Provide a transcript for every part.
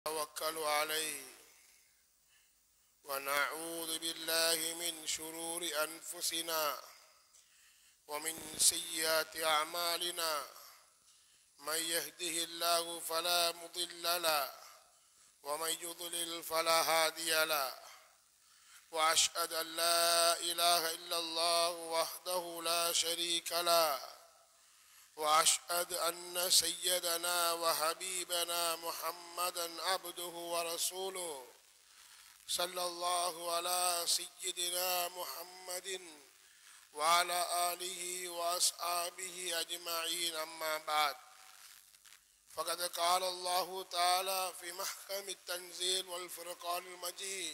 نتوكل عليه ونعوذ بالله من شرور أنفسنا ومن سيئات أعمالنا من يهده الله فلا مضل له ومن يضلل فلا هادي له وأشهد أن لا إله إلا الله وحده لا شريك له واشهد ان سيدنا وحبيبنا محمدا عبده ورسوله صلى الله على سيدنا محمد وعلى اله واصحابه اجمعين اما بعد فقد قال الله تعالى في محكم التنزيل والفرقان المجيد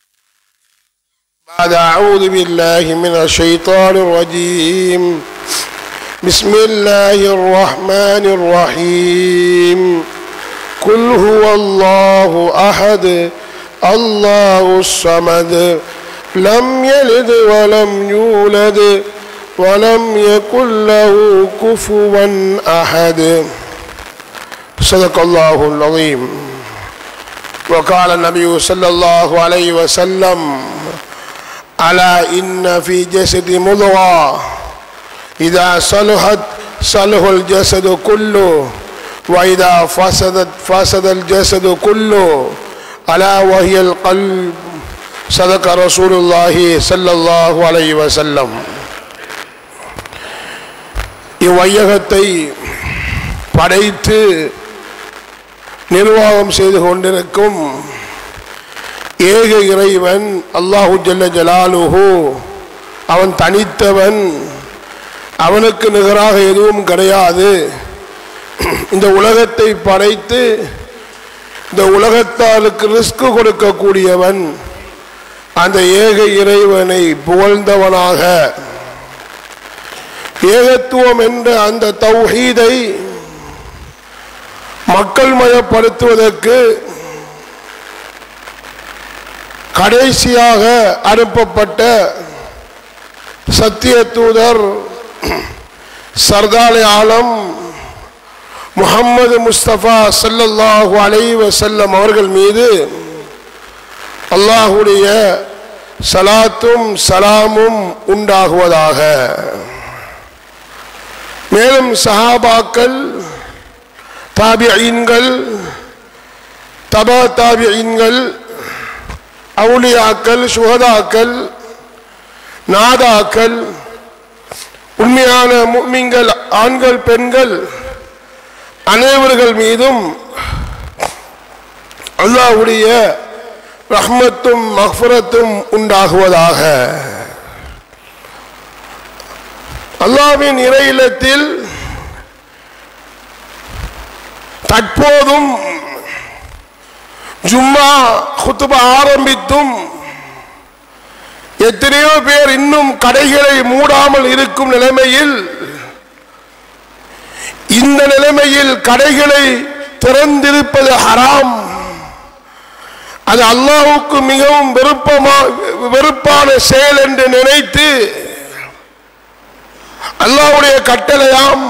بعد اعوذ بالله من الشيطان الرجيم بسم الله الرحمن الرحيم قل هو الله احد الله الصمد لم يلد ولم يولد ولم يكن له كفوا احد صدق الله العظيم وقال النبي صلى الله عليه وسلم الا ان في جسد مضغه إذا صلحت صلح الجسد كله وإذا فسدت فسد الجسد كله ألا وهي القلب صدق رسول الله صلى الله عليه وسلم இவ்வையகத்தை படைத்து நிர்வாகம் செய்து கொண்டிருக்கும் ஏக இறைவன் அல்லாஹு ஜல்ல ஜலாலுஹு அவன் தனித்தவன் அவனுக்கு நிகராக எதுவும் கிடையாது இந்த உலகத்தை படைத்து இந்த உலகத்தாருக்கு ரிஸ்க் கொடுக்கக்கூடியவன் அந்த ஏக இறைவனை புகழ்ந்தவனாக ஏகத்துவம் என்ற அந்த தௌஹீதை மக்கள் மயப்படுத்துவதற்கு கடைசியாக அனுப்பப்பட்ட சத்திய தூதர் சர்தாலே ஆலம் முகம்மது முஸ்தபா சல்லல்லாஹு அலை வசல்லம் அவர்கள் மீது அல்லாஹுடைய சலாத்தும் சலாமும் உண்டாகுவதாக மேலும் சஹாபாக்கள் தாபியீன்கள் தபா தாபியீன்கள் அவுளியாக்கள் சுகதாக்கள் நாதாக்கள் உண்மையான முக்மிங்கள் ஆண்கள் பெண்கள் அனைவர்கள் மீதும் அல்லாவுடைய ரஹ்மத்தும் மஹ்பரத்தும் உண்டாகுவதாக அல்லாவின் இறையிலத்தில் தற்போதும் ஜும்மா குத்துப ஆரம்பித்தும் எத்தனையோ பேர் இன்னும் கடைகளை மூடாமல் இருக்கும் நிலைமையில் இந்த நிலைமையில் கடைகளை திறந்திருப்பது ஹராம் அது அல்லாவுக்கு மிகவும் விருப்பமா வெறுப்பான செயல் என்று நினைத்து அல்லாவுடைய கட்டளையாம்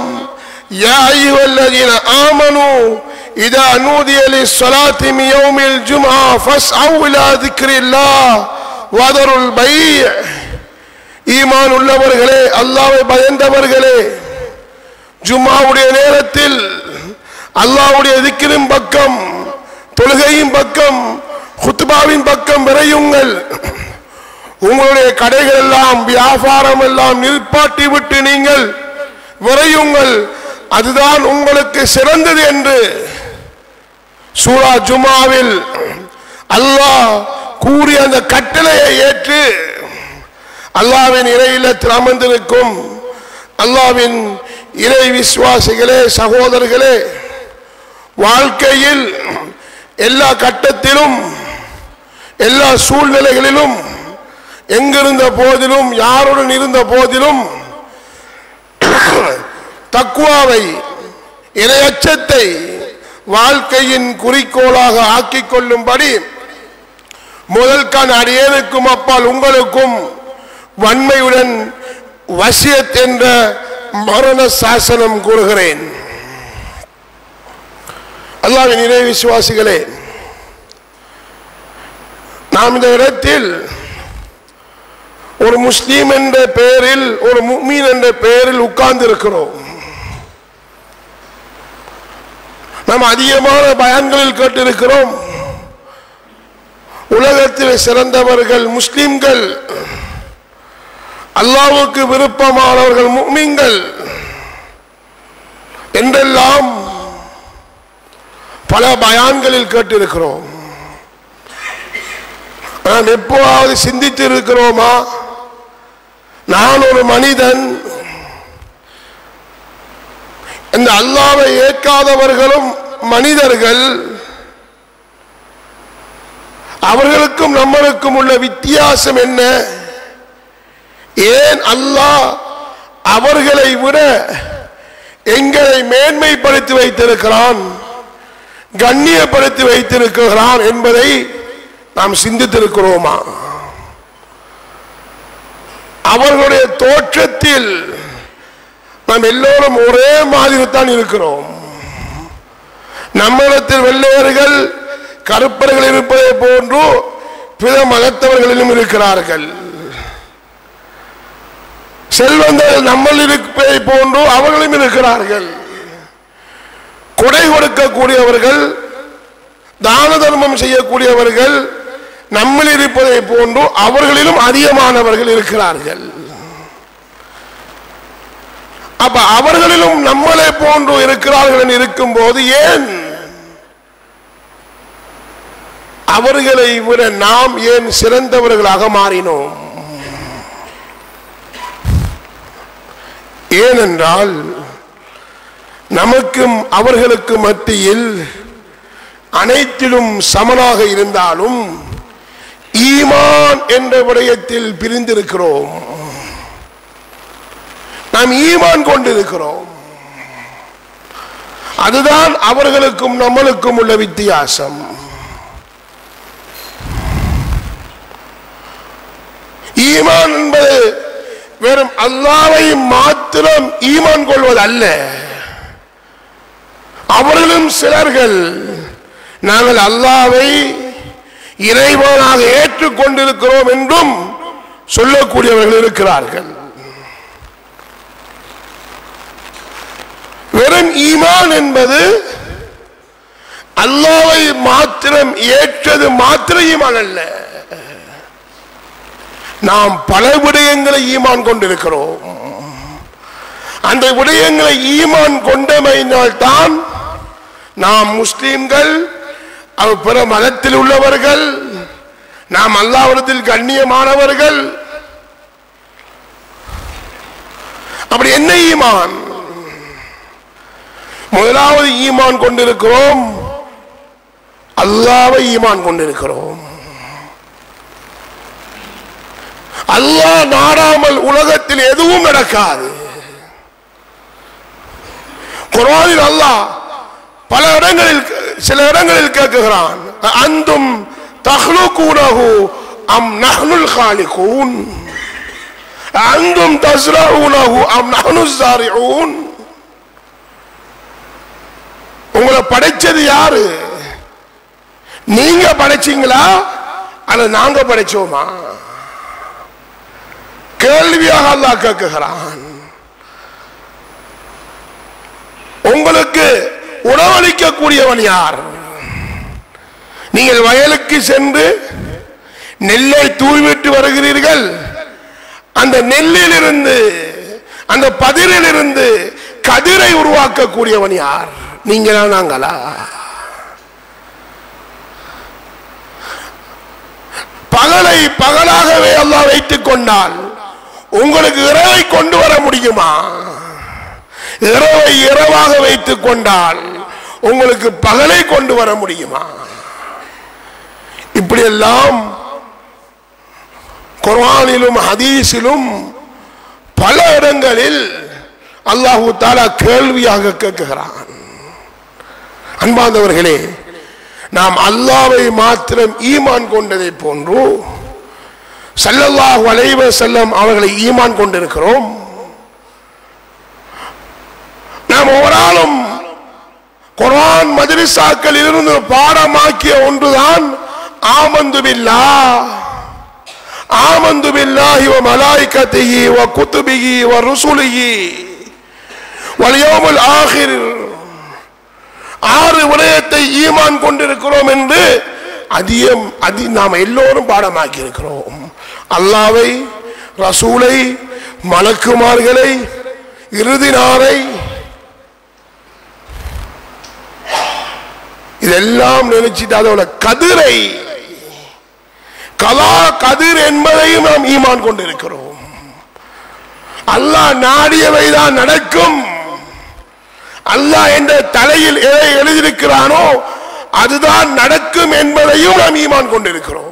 ஆமனு இதா நூதியலி சொலாத்தி மியோமில் ஜுமா ஃபஸ் அவுலா திக்ரில்லா வதருள் பை ஈமான் உள்ளவர்களே அல்லாவை பயந்தவர்களே ஜும்மாவுடைய நேரத்தில் அல்லாவுடைய திக்கிரும் பக்கம் தொழுகையின் பக்கம் குத்துபாவின் பக்கம் விரையுங்கள் உங்களுடைய கடைகள் எல்லாம் வியாபாரம் எல்லாம் நிற்பாட்டி விட்டு நீங்கள் விரையுங்கள் அதுதான் உங்களுக்கு சிறந்தது என்று சூரா ஜுமாவில் அல்லாஹ் கூறிய அந்த கட்டளையை ஏற்று அல்லாவின் இறையிலத்தில் அமர்ந்திருக்கும் அல்லாவின் இறை விசுவாசிகளே சகோதரர்களே வாழ்க்கையில் எல்லா கட்டத்திலும் எல்லா சூழ்நிலைகளிலும் எங்கிருந்த போதிலும் யாருடன் இருந்த போதிலும் தக்குவாவை இரையச்சத்தை வாழ்க்கையின் குறிக்கோளாக ஆக்கிக் கொள்ளும்படி முதல் கண் அடியேனுக்கும் அப்பால் உங்களுக்கும் வன்மையுடன் வசியத் என்ற மரண சாசனம் கூறுகிறேன் அல்லாவின் இறை விசுவாசிகளே நாம் இந்த இடத்தில் ஒரு முஸ்லீம் என்ற பெயரில் ஒரு முக்மீன் என்ற பெயரில் உட்கார்ந்து இருக்கிறோம் நாம் அதிகமான பயன்களில் கேட்டிருக்கிறோம் உலகத்தில் சிறந்தவர்கள் முஸ்லிம்கள் அல்லாவுக்கு விருப்பமானவர்கள் முக்மீன்கள் என்றெல்லாம் பல பயான்களில் கேட்டிருக்கிறோம் நாம் எப்போவாவது சிந்தித்து இருக்கிறோமா நான் ஒரு மனிதன் இந்த அல்லாவை ஏற்காதவர்களும் மனிதர்கள் அவர்களுக்கும் நம்மளுக்கும் உள்ள வித்தியாசம் என்ன ஏன் அல்லாஹ் அவர்களை விட எங்களை மேன்மைப்படுத்தி வைத்திருக்கிறான் கண்ணியப்படுத்தி வைத்திருக்கிறான் என்பதை நாம் சிந்தித்திருக்கிறோமா அவர்களுடைய தோற்றத்தில் நாம் எல்லோரும் ஒரே மாதிரி தான் இருக்கிறோம் நம்மிடத்தில் வெள்ளையர்கள் கருப்பர்கள் இருப்பதை போன்று பிற மதத்தவர்களிலும் இருக்கிறார்கள் செல்வந்தர்கள் நம்மள் இருப்பதை போன்று அவர்களும் இருக்கிறார்கள் கொடை கொடுக்கக்கூடியவர்கள் தான தர்மம் செய்யக்கூடியவர்கள் நம்மில் இருப்பதை போன்று அவர்களிலும் அதிகமானவர்கள் இருக்கிறார்கள் அப்ப அவர்களிலும் நம்மளை போன்று இருக்கிறார்கள் என்று இருக்கும்போது ஏன் அவர்களை விட நாம் ஏன் சிறந்தவர்களாக மாறினோம் ஏனென்றால் நமக்கும் அவர்களுக்கு மத்தியில் அனைத்திலும் சமனாக இருந்தாலும் ஈமான் என்ற விடயத்தில் பிரிந்திருக்கிறோம் நாம் ஈமான் கொண்டிருக்கிறோம் அதுதான் அவர்களுக்கும் நம்மளுக்கும் உள்ள வித்தியாசம் ஈமான் என்பது வெறும் அல்லாவை மாத்திரம் ஈமான் கொள்வது அல்ல அவர்களும் சிலர்கள் நாங்கள் அல்லாவை இறைவனாக ஏற்றுக்கொண்டிருக்கிறோம் என்றும் சொல்லக்கூடியவர்கள் இருக்கிறார்கள் வெறும் ஈமான் என்பது அல்லாவை மாத்திரம் ஏற்றது மாத்திர ஈமான் அல்ல நாம் பல விடயங்களை ஈமான் கொண்டிருக்கிறோம் அந்த விடயங்களை ஈமான் கொண்டமையினால் தான் நாம் முஸ்லிம்கள் அவர் பிற மதத்தில் உள்ளவர்கள் நாம் அல்லாவிடத்தில் கண்ணியமானவர்கள் அப்படி என்ன ஈமான் முதலாவது ஈமான் கொண்டிருக்கிறோம் அல்லாவை ஈமான் கொண்டிருக்கிறோம் அல்லாஹ் நாடாமல் உலகத்தில் எதுவும் நடக்காது குரானில் அல்லாஹ் பல இடங்களில் சில இடங்களில் கேட்குகிறான் அந்தும் தஹ்லுகூனஹு அம் நஹ்னுல் காலிகூன் அந்தும் தஸ்ரஊனஹு அம் நஹ்னு ஸாரிஊன் உங்களை படைச்சது யாரு நீங்க படைச்சீங்களா அல்லது நாங்க படைச்சோமா கேள்வியாக அல்லாஹ் கேட்குகிறான் உங்களுக்கு உணவளிக்கக்கூடியவன் யார் நீங்கள் வயலுக்கு சென்று நெல்லை தூவிவிட்டு வருகிறீர்கள் அந்த நெல்லிலிருந்து அந்த பதிரிலிருந்து கதிரை உருவாக்கக்கூடியவன் யார் நீங்களா நாங்களா பகலை பகலாகவே அல்லாஹ் வைத்துக் கொண்டால் உங்களுக்கு இரவை கொண்டு வர முடியுமா இரவை இரவாக வைத்துக் கொண்டால் உங்களுக்கு பகலை கொண்டு வர முடியுமா இப்படியெல்லாம் குர்ஆனிலும் ஹதீஸிலும் பல இடங்களில் அல்லாஹு தாலா கேள்வியாக கேட்குகிறான் அன்பாந்தவர்களே நாம் அல்லாவை மாத்திரம் ஈமான் கொண்டதை போன்று சல்லல்லாஹு அலைஹி வஸல்லம் அவர்களை ஈமான் கொண்டிருக்கிறோம் நாம் ஒவ்வொரு குர்ஆன் மதரசாக்கள் இருந்து பாடமாக்கிய ஒன்றுதான் ஆமந்து பில்லா ஆமந்து பில்லாஹி வ மலாய்கத்திஹி வ குத்துபிஹி வ ருசுலிஹி வல் யௌமுல் ஆகிர் ஆறு விடயத்தை ஈமான் கொண்டிருக்கிறோம் என்று அதிகம் அதி நாம் எல்லோரும் பாடமாக்கி இருக்கிறோம் அல்லாவை ரசூலை மலக்குமார்களை இறுதி நாரை இதெல்லாம் நினைச்சிட்டு அதோட கதிரை கலா கதிர் என்பதையும் நாம் ஈமான் கொண்டிருக்கிறோம் அல்லாஹ் நாடியவைதான் நடக்கும் அல்லாஹ் என்ற தலையில் எதை எழுதியிருக்கிறானோ அதுதான் நடக்கும் என்பதையும் நாம் ஈமான் கொண்டிருக்கிறோம்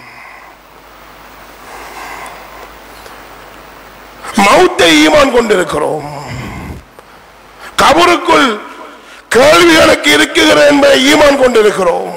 மௌத்தை ஈமான் கொண்டிருக்கிறோம் கபருக்குள் கேள்விகளுக்கு இருக்கிறது என்பதை ஈமான் கொண்டிருக்கிறோம்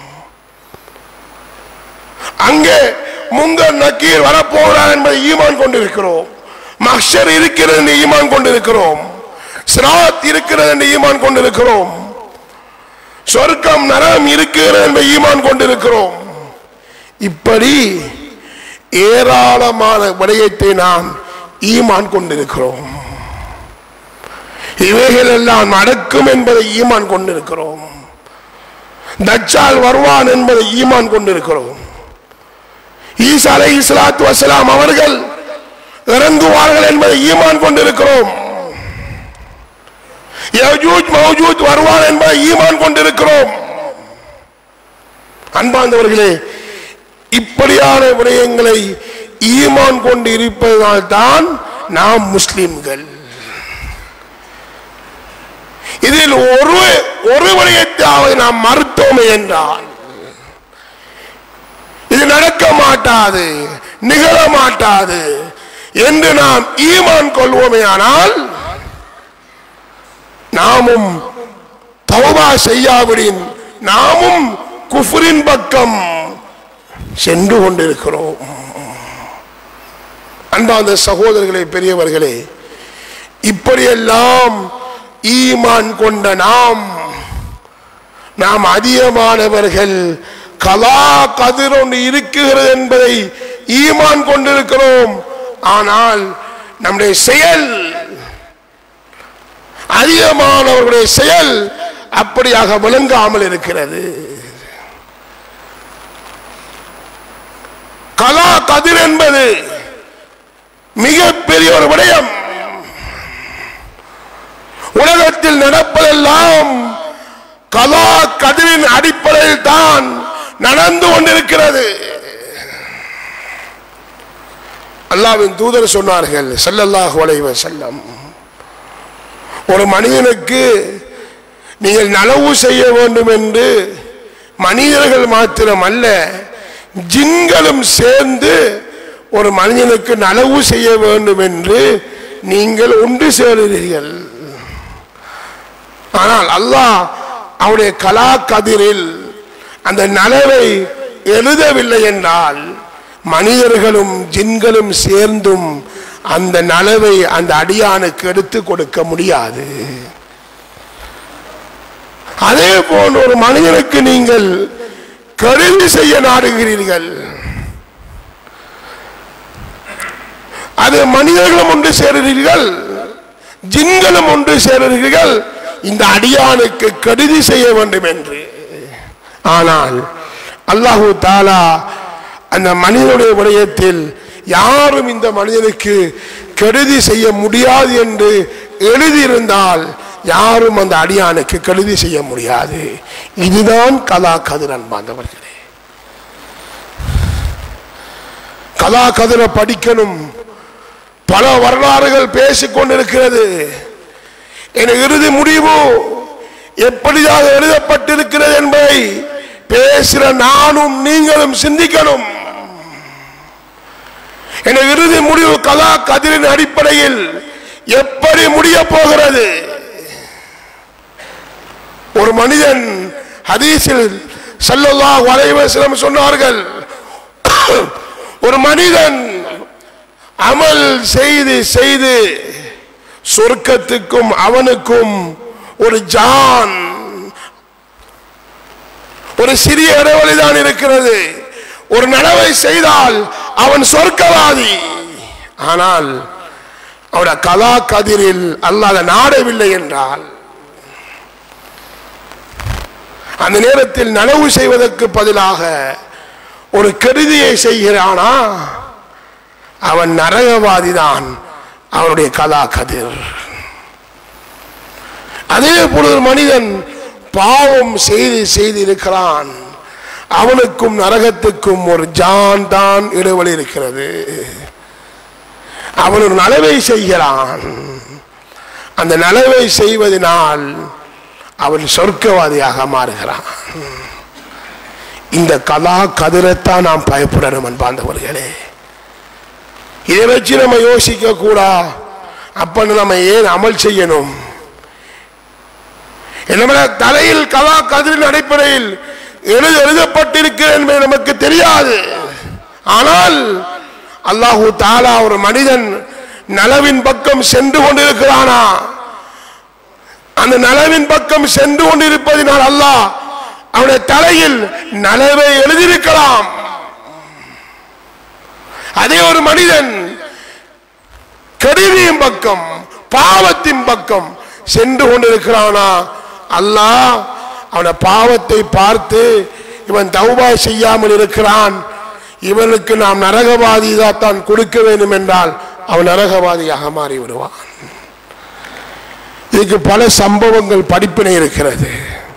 அங்கே முங்கர் நக்கீர் வரப்போகிறார் என்பதை ஈமான் கொண்டிருக்கிறோம் மக்ஷர் இருக்கிறது என்று ஈமான் கொண்டிருக்கிறோம் சிராத் இருக்கிறது என்று ஈமான் கொண்டிருக்கிறோம் சொர்க்கம் நரம் இருக்கிறது என்பதை ஈமான் கொண்டிருக்கிறோம் இப்படி ஏராளமான விடயத்தை நாம் ஈமான் கொண்டிருக்கிறோம் இவைகள் எல்லாம் நடக்கும் என்பதை ஈமான் கொண்டிருக்கிறோம் தச்சால் வருவான் என்பதை ஈமான் கொண்டிருக்கிறோம் ஈசா அலை இஸ்லாத்து வசலாம் அவர்கள் இறங்குவார்கள் என்பதை ஈமான் கொண்டிருக்கிறோம் யஜூஜ் மௌஜூத் வருவான் என்பதை ஈமான் கொண்டிருக்கிறோம் அன்பார்ந்தவர்களே இப்படியான விடயங்களை ஈமான் கொண்டு இருப்பதனால் தான் நாம் முஸ்லிம்கள் இதில் ஒரு ஒரு விடயத்தாவது நாம் மறுத்தோமே என்றால் இது நடக்க மாட்டாது நிகழ மாட்டாது என்று நாம் ஈமான் கொள்வோமே ஆனால் நாமும் தௌபா செய்யாவிடின் நாமும் குஃபரின் பக்கம் சென்று கொண்டிருக்கிறோம் அன்பார்ந்த சகோதரர்களே பெரியவர்களே இப்படியெல்லாம் ஈமான் கொண்ட நாம் நாம் அதிகமானவர்கள் கலா கதிர் ஒன்று இருக்கிறது என்பதை ஈமான் கொண்டிருக்கிறோம் ஆனால் நம்முடைய செயல் அதிகமானவர்களுடைய செயல் அப்படியாக விளங்காமல் இருக்கிறது கலா கதிர் என்பது மிகப்பெரிய ஒரு விடயம் உலகத்தில் நடப்பதெல்லாம் கலா கதிரின் அடிப்படையில் தான் நடந்து கொண்டிருக்கிறது அல்லாவின் தூதர் சொன்னார்கள் ஸல்லல்லாஹு அலைஹி வஸல்லம் ஒரு மனிதனுக்கு நீங்கள் நலவு செய்ய வேண்டும் என்று மனிதர்கள் மாத்திரம் அல்ல ஜின்களும் சேர்ந்து ஒரு மனிதனுக்கு நலவு செய்ய வேண்டும் என்று நீங்கள் ஒன்று சேருகிறீர்கள் ஆனால் அல்லாஹ் அவருடைய கலா கதிரில் அந்த நலவை எழுதவில்லை என்றால் மனிதர்களும் ஜின்களும் சேர்ந்தும் அந்த நலவை அந்த அடியானுக்கு எடுத்து கொடுக்க முடியாது அதே போன்ற ஒரு மனிதனுக்கு நீங்கள் கருதி செய்ய நாடுகிறீர்கள் அது மனிதர்களும் ஒன்று சேருகிறீர்கள் ஜின்களும் ஒன்று சேருகிறீர்கள் இந்த அடியானுக்கு கருதி செய்ய வேண்டும் என்று ஆனால் அல்லாஹு தாலா அந்த மனிதனுடைய விடயத்தில் யாரும் இந்த மனிதனுக்கு கெடுதி செய்ய முடியாது என்று எழுதியிருந்தால் யாரும் அந்த அடியானுக்கு கெடுதி செய்ய முடியாது இதுதான் கலா கதிர் அன்பாந்தவர்களே கலா கதிரை படிக்கணும் பல வரலாறுகள் பேசிக் கொண்டிருக்கிறது என இறுதி முடிவு எப்படியாக எழுதப்பட்டிருக்கிறது என்பதை பேசுகிற நானும் நீங்களும் சிந்திக்கணும் என இறுதி முடிவு கலா கதிரின் அடிப்படையில் எப்படி முடிய போகிறது ஒரு மனிதன் ஹதீஸில் ஸல்லல்லாஹு அலைஹி வஸல்லம் சொன்னார்கள் ஒரு மனிதன் அமல் செய்து செய்து சொர்க்கத்துக்கும் அவனுக்கும் ஒரு ஜான் ஒரு சிறிய இடைவெளி தான் இருக்கிறது ஒரு நனவை செய்தால் அவன் சொர்க்கவாதி ஆனால் அவட கலா கதிரில் அல்லாத நாடவில்லை என்றால் அந்த நேரத்தில் நனவு செய்வதற்கு பதிலாக ஒரு கெடுதியை செய்கிறானா அவன் நரகவாதி தான் அவனுடைய கலா கதிர் அதே பொழுது மனிதன் பாவம் செய்து செய்திருக்கிறான் அவனுக்கும் நரகத்துக்கும் ஒரு ஜான் தான் இடைவெளி இருக்கிறது அவன் ஒரு நலவை செய்கிறான் அந்த நலவை செய்வதனால் அவன் சொர்க்கவாதியாக மாறுகிறான் இந்த கலா கதிரத்தான் நாம் பயப்படணும் அன்பாந்தவர்களே இதை வச்சு நம்ம யோசிக்க கூடா அப்ப நம்ம ஏன் அமல் செய்யணும் என்னோட தலையில் கலா கதிரின் அடிப்படையில் எழுத எழுதப்பட்டிருக்கிறது என்பது நமக்கு தெரியாது ஆனால் அல்லாஹு தாலா ஒரு மனிதன் நலவின் பக்கம் சென்று கொண்டிருக்கிறானா அந்த நலவின் பக்கம் சென்று கொண்டிருப்பதினால் அல்லாஹ் அவனுடைய தலையில் நலவை எழுதியிருக்கலாம் அதே ஒரு மனிதன் கெடுதியின் பக்கம் பாவத்தின் பக்கம் சென்று கொண்டிருக்கிறானா அல்லாஹ் அவன பாவத்தை பார்த்து இவன் தௌபா செய்யாமல் இருக்கிறான் இவனுக்கு நாம் நரகவாதி தான் கொடுக்க வேண்டும் என்றால் அவன் நரகவாதியாக மாறி விடுவான் இதுக்கு பல சம்பவங்கள் படிப்பினை இருக்கிறது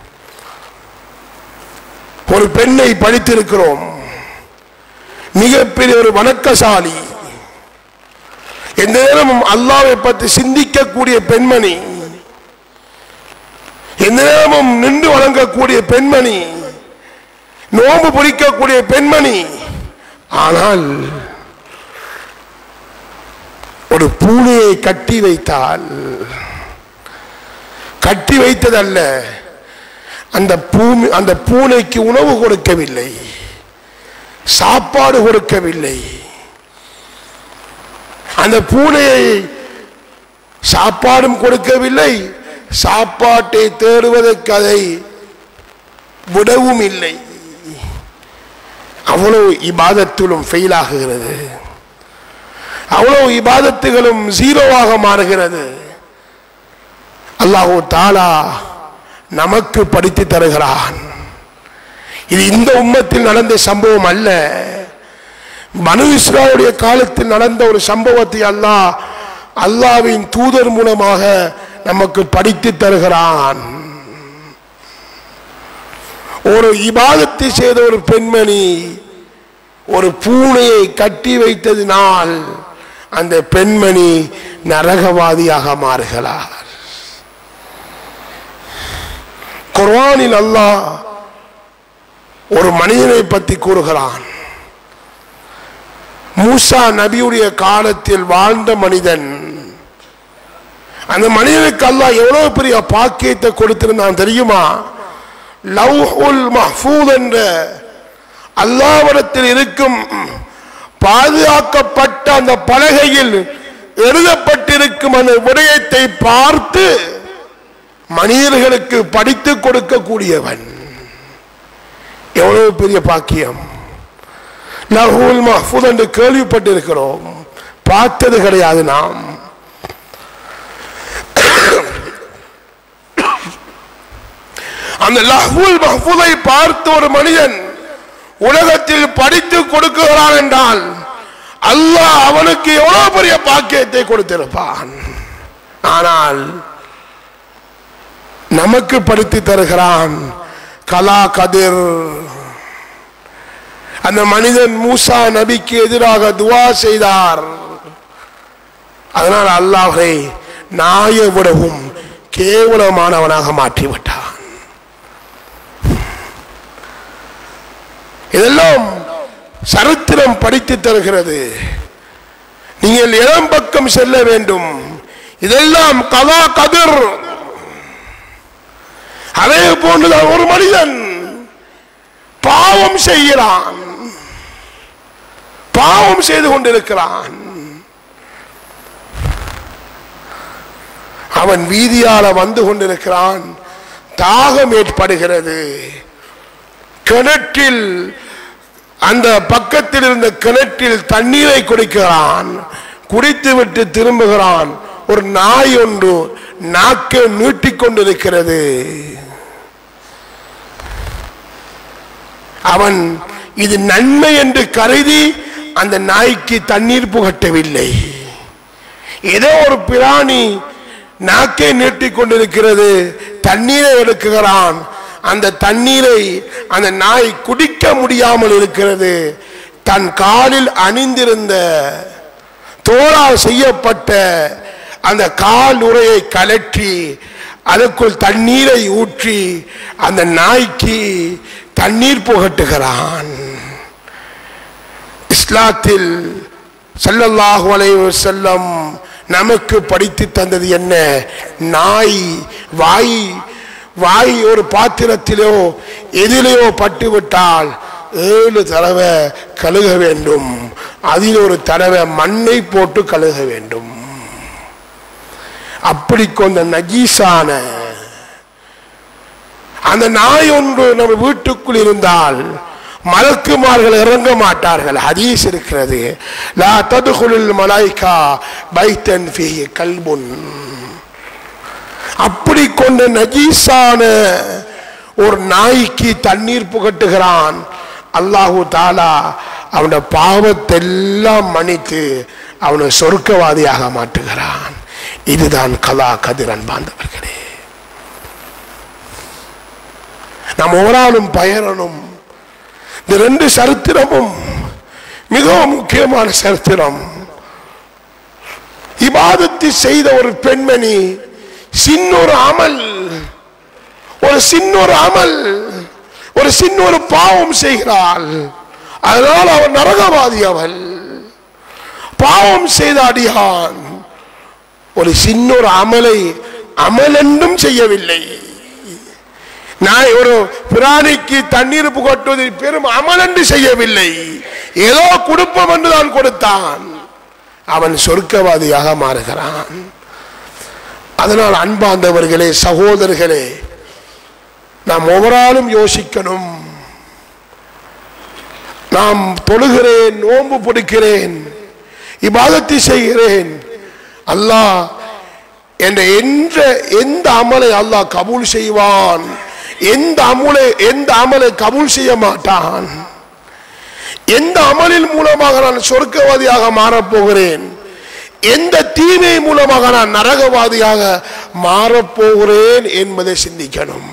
ஒரு பெண்ணை படித்திருக்கிறோம் மிகப்பெரிய ஒரு வணக்கசாலி எந்த நேரமும் அல்லாவை பற்றி சிந்திக்கக்கூடிய பெண்மணி எந்த நேரமும் நின்று வணங்கக்கூடிய பெண்மணி நோம்பு பிடிக்கக்கூடிய பெண்மணி ஆனால் ஒரு பூனையை கட்டி வைத்தால் கட்டி வைத்ததல்ல அந்த பூமி அந்த பூனைக்கு உணவு கொடுக்கவில்லை சாப்பாடு கொடுக்கவில்லை அந்த பூனையை சாப்பாடும் கொடுக்கவில்லை சாப்பாட்டை தேடுவதற்கு அதை விடவும் இல்லை அவ்வளவு இபாதத்திலும் ஃபெயில் ஆகுகிறது அவ்வளவு இபாதத்துகளும் ஜீரோவாக மாறுகிறது அல்லாஹோ தாலா நமக்கு படித்து தருகிறான் இது இந்த உம்மத்தில் நடந்த சம்பவம் அல்ல மனு இஸ்ராவுடைய காலத்தில் நடந்த ஒரு சம்பவத்தை அல்லாஹ் அல்லாவின் தூதர் மூலமாக நமக்கு படித்து தருகிறான் ஒரு இபாதத்தை செய்த ஒரு பெண்மணி ஒரு பூனையை கட்டி வைத்ததினால் அந்த பெண்மணி நரகவாதியாக மாறுகிறார் குர்ஆனில் அல்லாஹ் ஒரு மனிதனை பற்றி கூறுகிறான் மூசா நபியுடைய காலத்தில் வாழ்ந்த மனிதன் அந்த மனிதனுக்கு அல்லாஹ் எவ்வளவு பெரிய பாக்கியத்தை கொடுத்திருந்தான் தெரியுமா லவ்ஹுல் மஹ்ஃபூத் என்ற அல்லாவிடத்தில் இருக்கும் பாதுகாக்கப்பட்ட அந்த பலகையில் எழுதப்பட்டிருக்கும் அந்த விடயத்தை பார்த்து மனிதர்களுக்கு படித்து கொடுக்கக்கூடியவன் எவ்வளவு பெரிய பாக்கியம் லஹூல் மஹ்பூத் என்று கேள்விப்பட்டிருக்கிறோம் பார்த்தது கிடையாது நாம் அந்த லஹ்வுல் மஹ்பூதை பார்த்து ஒரு மனிதன் உலகத்தில் படித்து கொடுக்கிறான் என்றால் அல்லாஹ் அவனுக்கு எவ்வளவு பெரிய பாக்கியத்தை கொடுத்திருப்பான் ஆனால் நமக்கு படித்து தருகிறான் கலா கதிர் அந்த மனிதன் மூசா நபிக்கு எதிராக துவா செய்தார் அதனால் அல்லாஹை நாயை விடவும் கேவலமானவனாக மாற்றிவிட்டான் இதெல்லாம் சரித்திரம் படித்து தருகிறது நீங்கள் இடம் பக்கம் செல்ல வேண்டும் இதெல்லாம் கலா கதிர் அதே போன்றுதான் ஒரு மனிதன் பாவம் செய்கிறான் பாவம் செய்து கொண்டிருக்கிறான் அவன் வீதியால வந்து கொண்டிருக்கிறான் தாகம் ஏற்படுகிறது கிணற்றில் அந்த பக்கத்தில் இருந்த கிணற்றில் தண்ணீரை குடிக்கிறான் குடித்துவிட்டு திரும்புகிறான் ஒரு நாய் ஒன்று நாக்கை நீட்டிக் கொண்டிருக்கிறது அவன் இது நன்மை என்று கருதி அந்த நாய்க்கு தண்ணீர் புகட்டவில்லை ஏதோ ஒரு பிராணி நாக்கை நீட்டிக் கொண்டிருக்கிறது தண்ணீரை எடுக்குகிறான் அந்த தண்ணீரை அந்த நாய் குடிக்க முடியாமல் இருக்கிறது தன் காலில் அணிந்திருந்த தோளால் செய்யப்பட்ட அந்த கால் உரையை கலற்றி அதற்குள் தண்ணீரை ஊற்றி அந்த நாய்க்கு தண்ணீர் புகட்டுகிறான் இஸ்லாத்தில் ஸல்லல்லாஹு அலைஹி வஸல்லம் நமக்கு படித்து தந்தது என்ன நாய் வாய் வாய் ஒரு பாத்திரத்திலோ எதிலேயோ பட்டுவிட்டால் ஏழு தடவை கழுக வேண்டும் அதில் ஒரு தடவை மண்ணை போட்டு கழுக வேண்டும் அப்படி கொண்ட நஜீஸான அந்த நாய் ஒன்று நம்ம வீட்டுக்குள் இருந்தால் மலக்குமார்கள் இறங்க மாட்டார்கள் ஹதீஸ் இருக்கிறது லா ததுகுலில் மலாய்கா பைத்தன் ஃபீ கல்புன் அப்படி கொண்ட நஜீஸான ஒரு நாய்க்கு தண்ணீர் புகட்டுகிறான் அல்லாஹு தாலா அவன பாவத்தெல்லாம் மன்னித்து அவனை சொர்க்கவாதியாக மாற்றுகிறான் இதுதான் கலா கதிரன் பாந்தவர்களே நாம் ஓராளும் பயணனும் இந்த ரெண்டு சரித்திரமும் மிகவும் முக்கியமான சரித்திரம் இபாதத்தை செய்த ஒரு பெண்மணி சின்னொரு அமல் ஒரு சின்னொரு அமல் ஒரு சின்னொரு பாவம் செய்கிறாள் அதனால் அவன் நரகவாதி அவள் பாவம் செய்த அடியான் ஒரு சின்னொரு அமலை அமலென்றும் செய்யவில்லை நான் ஒரு பிராணிக்கு தண்ணீர் புகட்டுவதை பெரும் அமலென்று செய்யவில்லை ஏதோ குடும்பம் என்று தான் கொடுத்தான் அவன் சொர்க்கவாதியாக மாறுகிறான் அதனால் அன்பார்ந்தவர்களே சகோதரர்களே நாம் ஒவ்வொருளும் யோசிக்கணும் நாம் தொழுகிறேன் நோன்பு பிடிக்கிறேன் இபாதத்தை செய்கிறேன் அல்லாஹ் என்ற என்ற எந்த அமலை அல்லாஹ் கபூல் செய்வான் எந்த அமுலை எந்த அமலை கபூல் செய்ய மாட்டான் எந்த அமலின் மூலமாக நான் சொர்க்கவாதியாக மாறப்போகிறேன் எந்த தீமை மூலமாக நான் நரகவாதியாக மாறப்போகிறேன் என்பதை சிந்திக்கணும்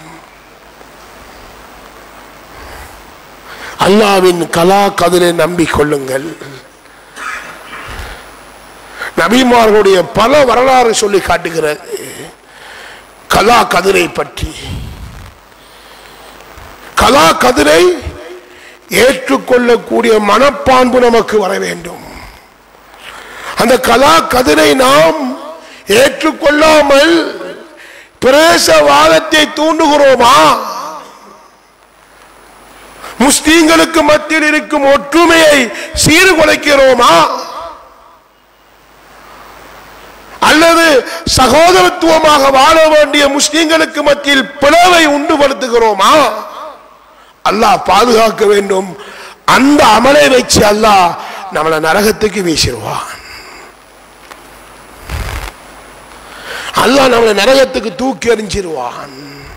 அல்லாவின் கலா கதிரை நம்பிக்கொள்ளுங்கள் நபிமார்களுடைய பல வரலாறு சொல்லி காட்டுகிறது கலா கதிரை பற்றி கலா கதிரை ஏற்றுக்கொள்ளக்கூடிய மனப்பான்பு நமக்கு வர வேண்டும் அந்த கலா கதிரை நாம் ஏற்றுக்கொள்ளாமல் பிரேசவாதத்தை தூண்டுகிறோமா முஸ்லீம்களுக்கு மத்தியில் இருக்கும் ஒற்றுமையை சீர்குலைக்கிறோமா அல்லது சகோதரத்துவமாக வாழ வேண்டிய முஸ்லீம்களுக்கு மத்தியில் பிளவை உண்டுபடுத்துகிறோமா அல்லாஹ் பாதுகாக்க வேண்டும் அந்த அமலை வச்சு அல்லாஹ் நம்மளை நரகத்துக்கு வீசிடுவான் அல்லாஹ் நம்மளை நரகத்துக்கு தூக்கி எறிஞ்சிருவான்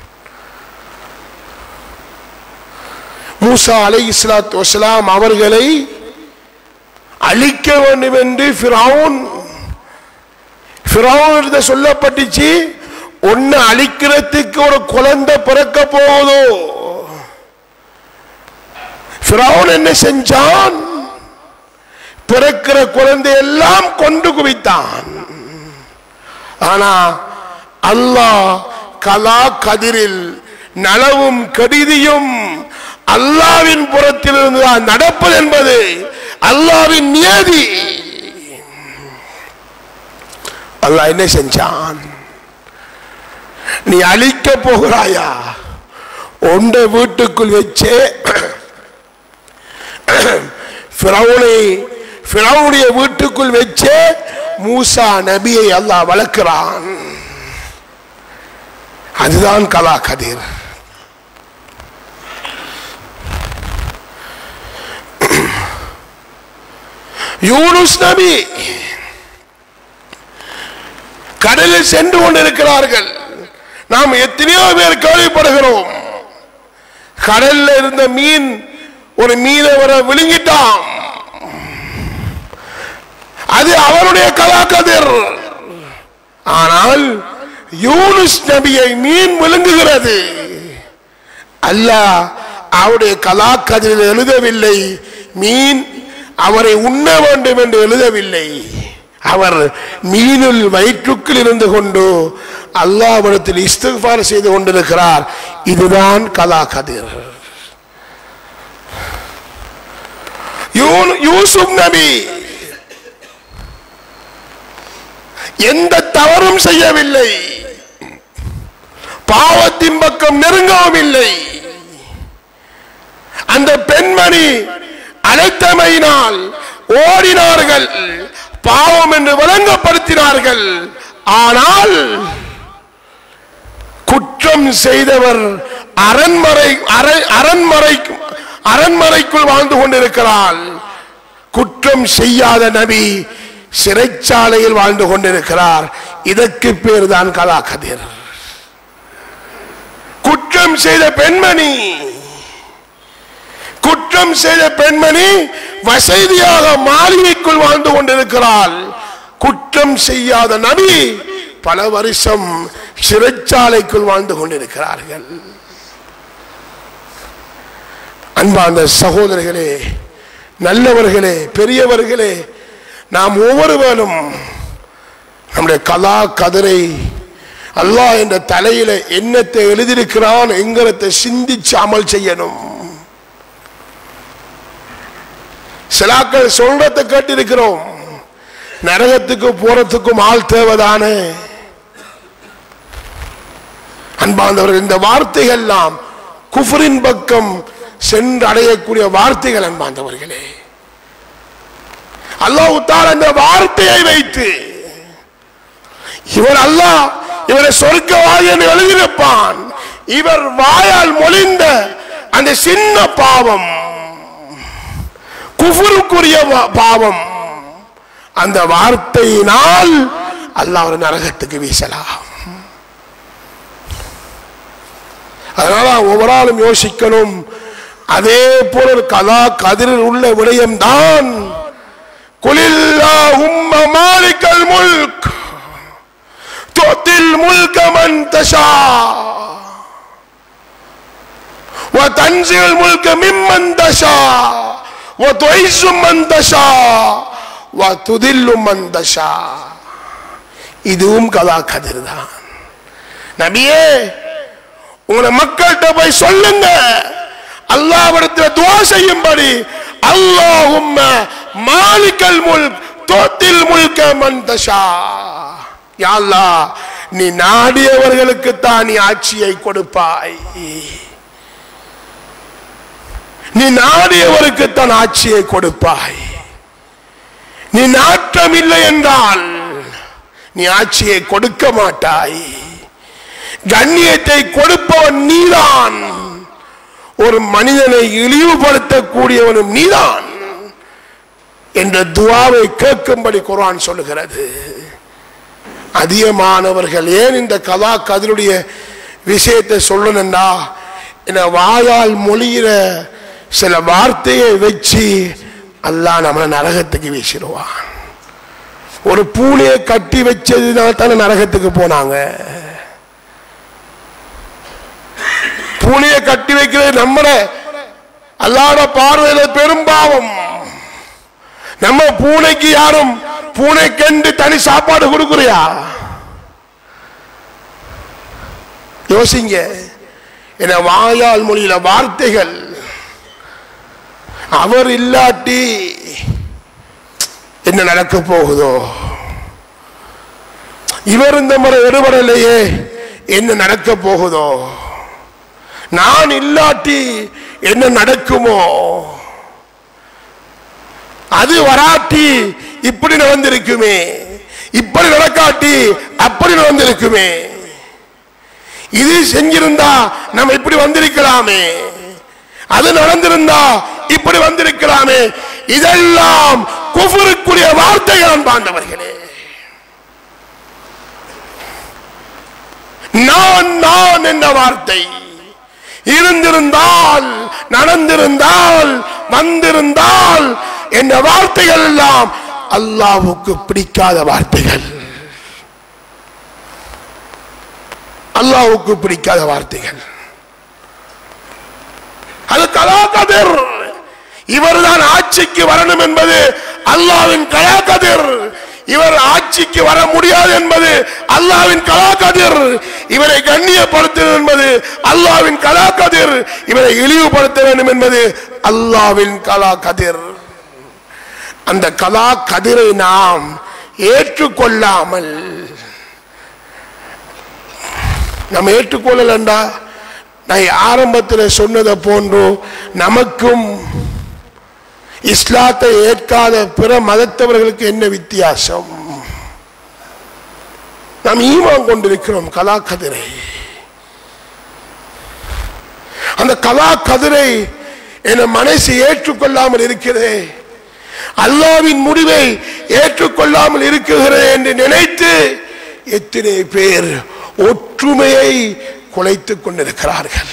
மூசா அலை இஸ்லாத்து வசலாம் அவர்களை அழிக்க வேண்டும் என்று ஃபிரௌன் ஃபிரௌனிடத்துல சொல்லப்பட்டுச்சு ஒன்னு அழிக்கிறதுக்கு ஒரு குழந்தை பிறக்க போகுதோ ஃபிரௌன் என்ன செஞ்சான் பிறக்கிற குழந்தை எல்லாம் கொண்டு குவித்தான் ஆனா அல்லாஹ் கலா கதிரில் நலவும் கடிதியும் அல்லாவின் புறத்திலிருந்து தான் நடப்பது என்பது அல்லாவின் நியதி அல்லாஹ் என்ன செஞ்சான் நீ அழிக்க போகிறாயா உண்ட வீட்டுக்குள் வச்சே ஃபிரௌனை ஃபிரௌனுடைய வீட்டுக்குள் வச்சே மூசா நபியை அல்லாஹ் வளர்க்கிறான் அதுதான் கலா கதிர் யூனுஸ் நபி கடலில் சென்று கொண்டிருக்கிறார்கள் நாம் எத்தனையோ பேர் கேள்விப்படுகிறோம் கடல்ல இருந்த மீன் ஒரு மீனவரை விழுங்கிட்டான் அது அவருடைய கலாக்கதிர் ஆனால் யூனுஸ் நபியை மீன் விழுங்குகிறது அல்லாஹ் அவருடைய கலாக்கதிரில் எழுதவில்லை மீன் அவரை உண்ண வேண்டும் என்று எழுதவில்லை அவர் மீனுள் வயிற்றுக்குள் இருந்து கொண்டு அல்லாவிடத்தில் இஸ்திஃபார் செய்து கொண்டிருக்கிறார் இதுதான் கலாக்கதிர் யூனு- யூசுப் நபி எந்த தவறும் செய்யவில்லை பாவத்தின் பக்கம் நெருங்கவும் இல்லை அந்த பெண்மணி அழைத்தமையினால் ஓடினார்கள் பாவம் என்று விளங்கப்படுத்தினார்கள் ஆனால் குற்றம் செய்தவர் அரண்மனை அரை- அரண்மனை அரண்மனைக்குள் வாழ்ந்து கொண்டிருக்கிறாள் குற்றம் செய்யாத நபி சிறைச்சாலையில் வாழ்ந்து கொண்டிருக்கிறார் இதற்கு பேர் தான் கலாகதிர் குற்றம் செய்த பெண்மணி குற்றம் செய்த பெண்மணி வசதியாக மாளிகைக்குள் வாழ்ந்து கொண்டிருக்கிறாள் குற்றம் செய்யாத நபி பல வருஷம் சிறைச்சாலைக்குள் வாழ்ந்து கொண்டிருக்கிறார்கள் அன்பார்ந்த சகோதரர்களே நல்லவர்களே பெரியவர்களே நாம் ஒவ்வொருவரும் நம்முடைய கலா கதிரை அல்லாஹ் என்ற தலையில என்னத்தை எழுதியிருக்கிறான் என்கிறத சிந்திச்சு அமல் செய்யணும் சிலாக்கள் சொல்றத கேட்டிருக்கிறோம் நரகத்துக்கு போறதுக்கும் ஆள் தேவைதானே அன்பாந்தவர்கள் இந்த வார்த்தைகள் எல்லாம் குஃபரின் பக்கம் சென்று அடையக்கூடிய வார்த்தைகள் அன்பாந்தவர்களே அல்லாஹ் தால் அந்த வார்த்தையை வைத்து இவர் அல்லாஹ் இவரை சொர்க்கவாதி என்று எழுதியிருப்பான் இவர் வாயால் மொழிந்த அந்த சின்ன பாவம் குஃபருக்குரிய வா- பாவம் அந்த வார்த்தையினால் அல்லாஹ் ஒரு நரகத்துக்கு வீசலாம் அதனால ஒவ்வொரு ஆளும் யோசிக்கணும் அதே போல ஒரு கலா கதிரில் உள்ள விடயம்தான் குலில்லா உம்ம மாலிக்கல் முல்க் تؤتي الملك من تشاء وتنزع الملك ممن تشاء وتعز من تشاء وتذل من تشاء இதுவும் கதா கதிர் தான் நபியே உங்களை மக்கள்கிட்ட போய் சொல்லுங்க அல்லாவிடத்தில் துவா செய்யும்படி அல்லாஹும்ம மாலிக்கல் முல்க் தோத்தில் முல்க மந்தஷா யா அல்லாஹ் நீ நாடியவர்களுக்கு தான் நீ ஆட்சியை கொடுப்பாய் நீ நாடியவருக்கு தான் ஆட்சியை கொடுப்பாய் நீ நாட்டம் இல்லை என்றால் நீ ஆட்சியை கொடுக்க மாட்டாய் கண்ணியத்தை கொடுப்பவன் நீதான் ஒரு மனிதனை இழிவுபடுத்தக்கூடியவனும் நீதான் என்ற துவாவை கேட்கும்படி குர்ஆன் சொல்லுகிறது அதிகமானவர்கள் ஏன் இந்த கதா கதிருடைய விஷயத்தை சொல்லணும்னா இந்த வாயால் மொழிகிற சில வார்த்தையை வச்சு அல்லாஹ் நம்மளை நரகத்துக்கு வீசிடுவான் ஒரு பூனையை கட்டி வச்சதுனால தானே நரகத்துக்கு போனாங்க பூனையை கட்டி வைக்கிறது நம்மள அல்லாட பார்வையில பெரும்பாவம் நம்ம பூனைக்கு யாரும் பூனை கண்டு தனி சாப்பாடு கொடுக்குறியா யோசிங்க என வாயால் மொழியில வார்த்தைகள் அவர் இல்லாட்டி என்ன நடக்க போகுதோ இவர் இந்த முறை எடுபடலையே என்ன நடக்க போகுதோ நான் இல்லாட்டி என்ன நடக்குமோ அது வராட்டி இப்படி நடந்திருக்குமே இப்படி நடக்காட்டி அப்படி நடந்திருக்குமே இது செஞ்சிருந்தா நம்ம இப்படி வந்திருக்கலாமே அது நடந்திருந்தா இப்படி வந்திருக்கலாமே இதெல்லாம் குஃபருக்குரிய வார்த்தைகள் பாண்டவர்களே நான் நான் என்ற வார்த்தை இருந்திருந்தால் நடந்திருந்தால் வந்திருந்தால் என்ற வார்த்தைகள் எல்லாம் அல்லாஹ்வுக்கு பிடிக்காத வார்த்தைகள் அல்லாஹ்வுக்கு பிடிக்காத வார்த்தைகள் அது கலாகதிர் இவர்தான் ஆட்சிக்கு வரணும் என்பது அல்லாவின் கலாகதிர் இவர் ஆட்சிக்கு வர முடியாது என்பது அல்லாவின் கலாகதிர் இவரை கண்ணியப்படுத்த வேண்டும் என்பது அல்லாவின் கலாகதிர் இவரை இழிவுபடுத்த வேண்டும் என்பது அல்லாவின் கலாகதிர் அந்த கலா கதிரை நாம் ஏற்றுக்கொள்ளாமல் நம்ம ஏற்றுக்கொள்ளலண்டா நான் ஆரம்பத்தில் சொன்னதை போன்று நமக்கும் இஸ்லாத்தை ஏற்காத பிற மதத்தவர்களுக்கு என்ன வித்தியாசம் நாம் ஈமான் கொண்டிருக்கிறோம் கலா கதிரை அந்த கலா கதிரை என மனசு ஏற்றுக்கொள்ளாமல் இருக்கிறதே அல்லாவின் முடிவை ஏற்றுக்கொள்ளாமல் இருக்கிறது என்று நினைத்து எத்தனை பேர் ஒற்றுமையை குலைத்துக் கொண்டிருக்கிறார்கள்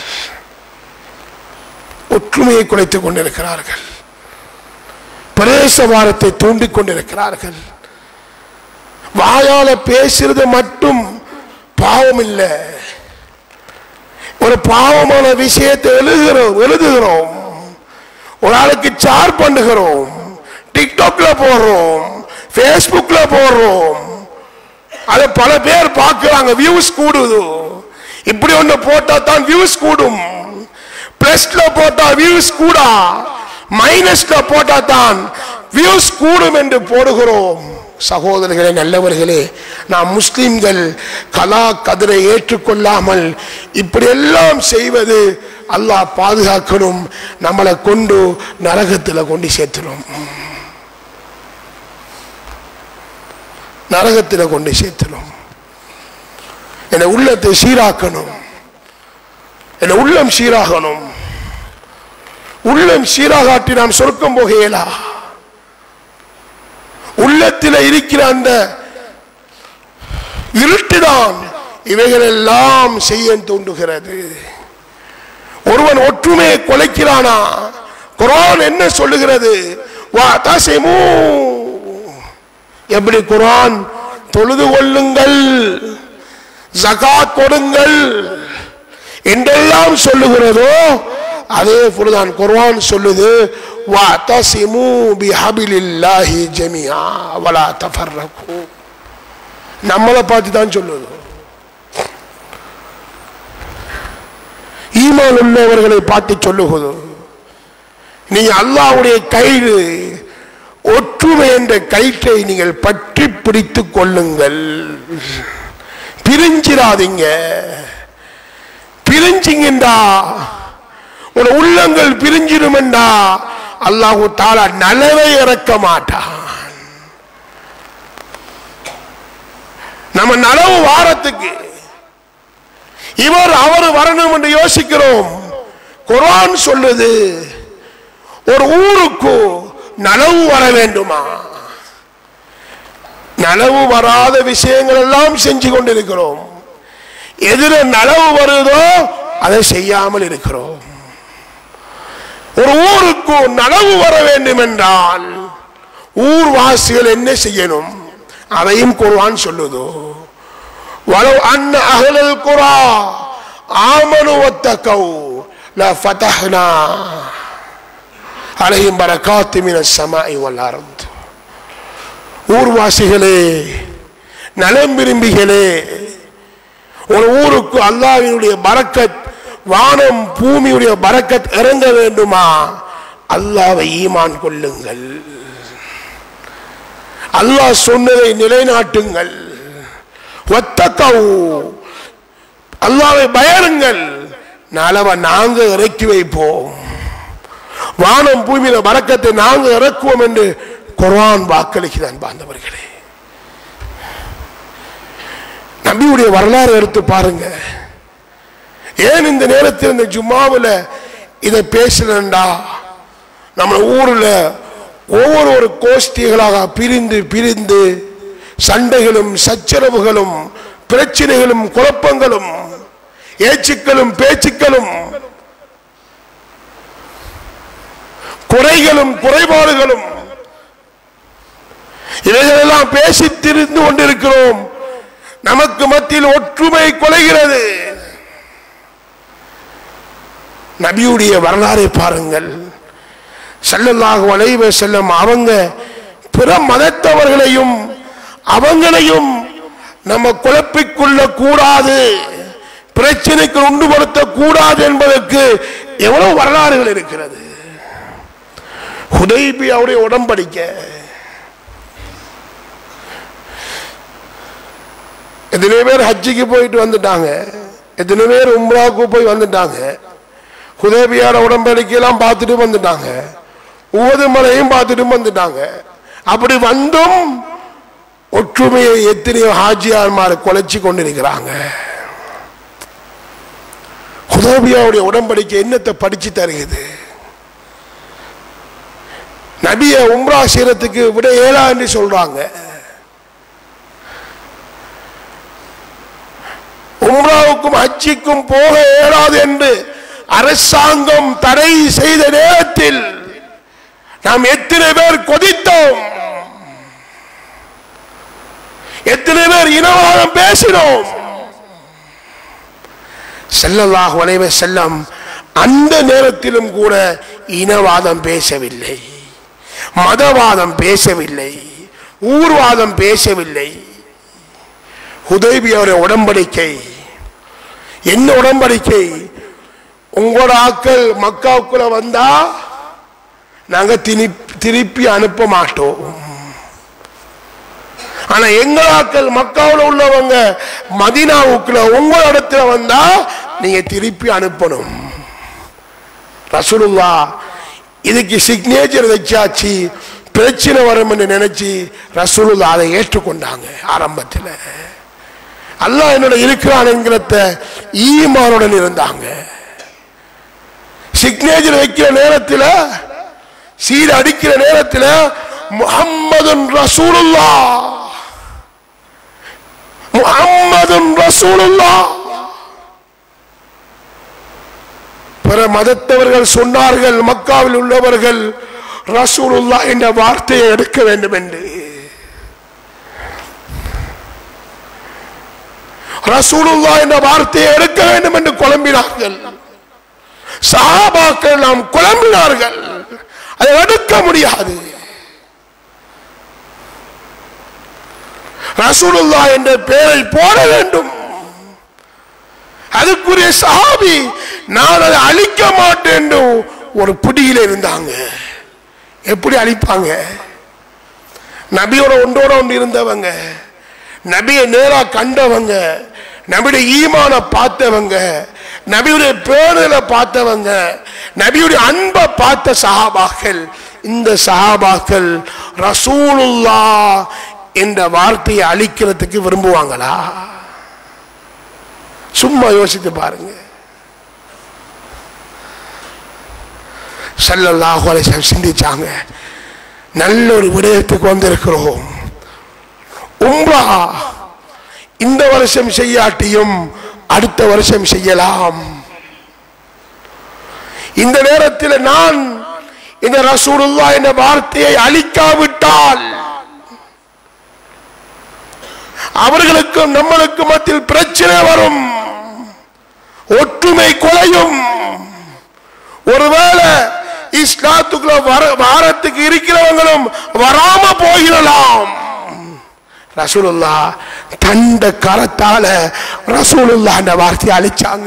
ஒற்றுமையை குலைத்துக் கொண்டிருக்கிறார்கள் பிரேசவாரத்தை தூண்டிக் கொண்டிருக்கிறார்கள் வாயால பேசுறது மட்டும் பாவம் இல்லை ஒரு பாவமான விஷயத்தை எழுதுகிறோம் எழுதுகிறோம் ஒரு ஆளுக்கு சார் பண்ணுகிறோம் டிக்டாக்ல போடுறோம் ஃபேஸ்புக்ல போடுறோம் அதை பல பேர் பார்க்கிறாங்க வியூஸ் கூடுது இப்படி ஒண்ணு போட்டா தான் வியூஸ் கூடும் பிளஸ்ல போட்டா வியூஸ் கூடா மைனஸ்ல போட்டா தான் வியூஸ் கூடும் என்று போடுகிறோம் சகோதரர்களே நல்லவர்களே நாம் முஸ்லிம்கள் கலா கதிரை ஏற்றுக்கொள்ளாமல் இப்படி எல்லாம் செய்வது அல்லாஹ் பாதுகாக்கணும் நம்மளை கொண்டு நரகத்தில் கொண்டு சேர்த்துடும் நரகத்தில் கொண்டு சேர்த்தணும் என் உள்ளத்தை சீராக்கணும் என் உள்ளம் சீராகணும் உள்ளம் சீராகாட்டி நாம் சொர்க்கம் போகையலா உள்ளத்தில் இருக்கிற அந்த இருட்டுதான் இவைகள் எல்லாம் செய்ய தூண்டுகிறது ஒருவன் ஒற்றுமையை கொலைக்கிறானா குரான் என்ன சொல்லுகிறது வா தசிமூ எப்படி குரான் தொழுது கொள்ளுங்கள் ஜகாத் கொடுங்கள் என்றெல்லாம் சொல்லுகிறதோ அதே போலதான் குர்ஆன் சொல்லுது வஅதஸிமு பிஹபிலில்லாஹி ஜமீஆ வலா தஃபர்ரகு நம்மளை பார்த்து தான் சொல்லுது ஈமான் உள்ளவர்களை பார்த்து சொல்லுகிறது நீங்க அல்லாஹ்வுடைய கயிறு ஒற்றுமை என்ற கயிற்றை நீங்கள் பற்றி பிடித்துக் கொள்ளுங்கள் பிரிஞ்சிடாதீங்க பிரிஞ்சிங்கண்டா உன் உள்ளங்கள் பிரிஞ்சிடுமெண்டா அல்லாஹு தாலா நலவை இறக்க மாட்டான் நம்ம நலவு வாரத்துக்கு இவர் அவர் வரணும் என்று யோசிக்கிறோம் குர்ஆன் சொல்லுது ஒரு ஊருக்கு நனவு வர வேண்டுமா நனவு வராத விஷயங்கள் எல்லாம் செஞ்சு கொண்டிருக்கிறோம் எதிர நனவு வருதோ அதை செய்யாமல் இருக்கிறோம் ஒரு ஊருக்கு நனவு வர வேண்டும் என்றால் ஊர்வாசிகள் என்ன செய்யணும் அதையும் குர்ஆன் சொல்லுதோ ولو أن أهل القرى آمنوا واتقوا لفتحنا عليهم بركات من السماء والأرض ஊர்வாசிகளே நலம் விரும்பிகளே ஒரு ஊருக்கு அல்லாஹ்வினுடைய பரக்கத் வானம் பூமியுடைய பரக்கத் இறங்க வேண்டுமா அல்லாவை ஈமான் கொள்ளுங்கள் அல்லாஹ் சொன்னதை நிலைநாட்டுங்கள் ஒத்தக்கவு அல்லாவை பயருங்கள் நலவ நாங்க இறக்கி வைப்போம் வானம் பூமியில வரக்கத்தை நாங்க இறக்குவோம் என்று குர்ஆன் வாக்களிக்கிறான் பாந்தவர்களே நபியுடைய வரலாறு எடுத்து பாருங்க ஏன் இந்த நேரத்தில் இந்த ஜும்மாவில் இதை பேசலண்டா நம்ம ஊர்ல ஒவ்வொரு ஒரு கோஷ்டிகளாக பிரிந்து பிரிந்து சண்டைகளும் சச்சரவுகளும் பிரச்சனைகளும் குழப்பங்களும் ஏச்சுக்களும் பேச்சுக்களும் குறைகளும் குறைபாடுகளும் இவைகளெல்லாம் பேசி திரிந்து கொண்டிருக்கிறோம் நமக்கு மத்தியில் ஒற்றுமை குலைகிறது நபியுடைய வரலாறை பாருங்கள் செல்லல்லாக வளைவ செல்லும் அவங்க பிற மதத்தவர்களையும் அவங்களையும் நம்ம குழப்பிக்கொள்ள கூடாது பிரச்சனைக்கு உண்டுபடுத்த கூடாது என்பதற்கு எவ்வளவு வரலாறுகள் இருக்கிறது ஹுதைபி அவருடைய உடம்படிக்க எத்தனை பேர் ஹஜ்ஜிக்கு போயிட்டு வந்துட்டாங்க எத்தனை பேர் உம்ராவுக்கு போய் வந்துட்டாங்க ஹுதேபியார உடம்படிக்கையெல்லாம் பார்த்துட்டு வந்துட்டாங்க உவது மலையும் பார்த்துட்டு வந்துட்டாங்க அப்படி வந்தும் ஒற்றுமையை எத்தனையோ ஹாஜியார்மார் குலைச்சி கொண்டிருக்கிறாங்க ஹுதேபியாவுடைய உடம்படிக்கை என்னத்தை படிச்சு தருகிறது நபிய உம்ரா சீரத்துக்கு விட ஏழா என்று சொல்றாங்க உம்ராவுக்கும் ஹஜ்ஜிக்கும் போக இயலாது என்று அரசாங்கம் தடை செய்த நேரத்தில் நாம் எத்தனை பேர் கொதித்தோம் எத்தனை பேர் இனவாதம் பேசினோம் செல்லல்லாஹ் வளைவ செல்லம் அந்த நேரத்திலும் கூட இனவாதம் பேசவில்லை மதவாதம் பேசவில்லை ஊர்வாதம் பேசவில்லை ஹுதைபியோட உடம்படிக்கை என்ன உடம்படிக்கை உங்களோட ஆக்கள் மக்காவுக்குள்ள வந்தா நாங்க திணி- திருப்பி அனுப்ப மாட்டோம் ஆனா எங்க ஆக்கள் மக்காவுல உள்ளவங்க மதினாவுக்குள்ள உங்க இடத்துல வந்தா நீங்க திருப்பி அனுப்பணும் ரசூலுல்லா இதுக்கு சிக்னேச்சர் வச்சாச்சு பிரச்சனை வரும் என்று நினைச்சு ரசூலுல்லா அதை ஏற்றுக்கொண்டாங்க ஆரம்பத்தில் அல்லாஹ் என்னோட இருக்கிறான் என்கிறத ஈமானுடன் இருந்தாங்க சிக்னேச்சர் வைக்கிற நேரத்தில் சீர் அடிக்கிற நேரத்தில் முஹம்மதுன் ரசூலுல்லா முஹம்மதுன் ரசூலுல்லா பிற மதத்தவர்கள் சொன்னார்கள் மக்காவில் உள்ளவர்கள் ரசூலுல்லா என்ற வார்த்தையை எடுக்க வேண்டும் என்று ரசூலுல்லா என்ற வார்த்தையை எடுக்க வேண்டும் என்று குழம்பினார்கள் சஹாபாக்கள் நாம் குழம்பினார்கள் அதை எடுக்க முடியாது ரசூலுல்லா என்ற பெயரை போட வேண்டும் அதுக்குரிய சஹாபி நான் அதை அழிக்க மாட்டேன் என்று ஒரு பிடியில இருந்தாங்க எப்படி அழிப்பாங்க நபியோட ஒன்றோட ஒன்று இருந்தவங்க நபியை நேரா கண்டவங்க நபியுடைய ஈமான பார்த்தவங்க நபியுடைய பேருல பார்த்தவங்க நபியுடைய அன்பை பார்த்த சஹாபாக்கள் இந்த சஹாபாக்கள் ரசூலுல்லா என்ற வார்த்தையை அழிக்கிறதுக்கு விரும்புவாங்களா சும்மா யோசித்து பாருங்க ஸல்லல்லாஹு அலைஹி வஸல்லம் சிந்திச்சாங்க நல்ல ஒரு விடயத்துக்கு வந்திருக்கிறோம் உம்ரா இந்த வருஷம் செய்யாட்டியும் அடுத்த வருஷம் செய்யலாம் இந்த நேரத்தில் நான் இந்த ரசூலுல்லா என்ற வார்த்தையை அழிக்காவிட்டால் அவர்களுக்கும் நம்மளுக்கு மத்தியில் பிரச்சனை வரும் ஒற்றுமை குலையும் ஒருவேளை இஸ்லாத்துக்குள்ள வர வாரத்துக்கு இருக்கிறவங்களும் வராம போயிடலாம் ரசூலுல்லா தண்ட கரத்தால ரசூலுல்லா என்ற வார்த்தையை அழிச்சாங்க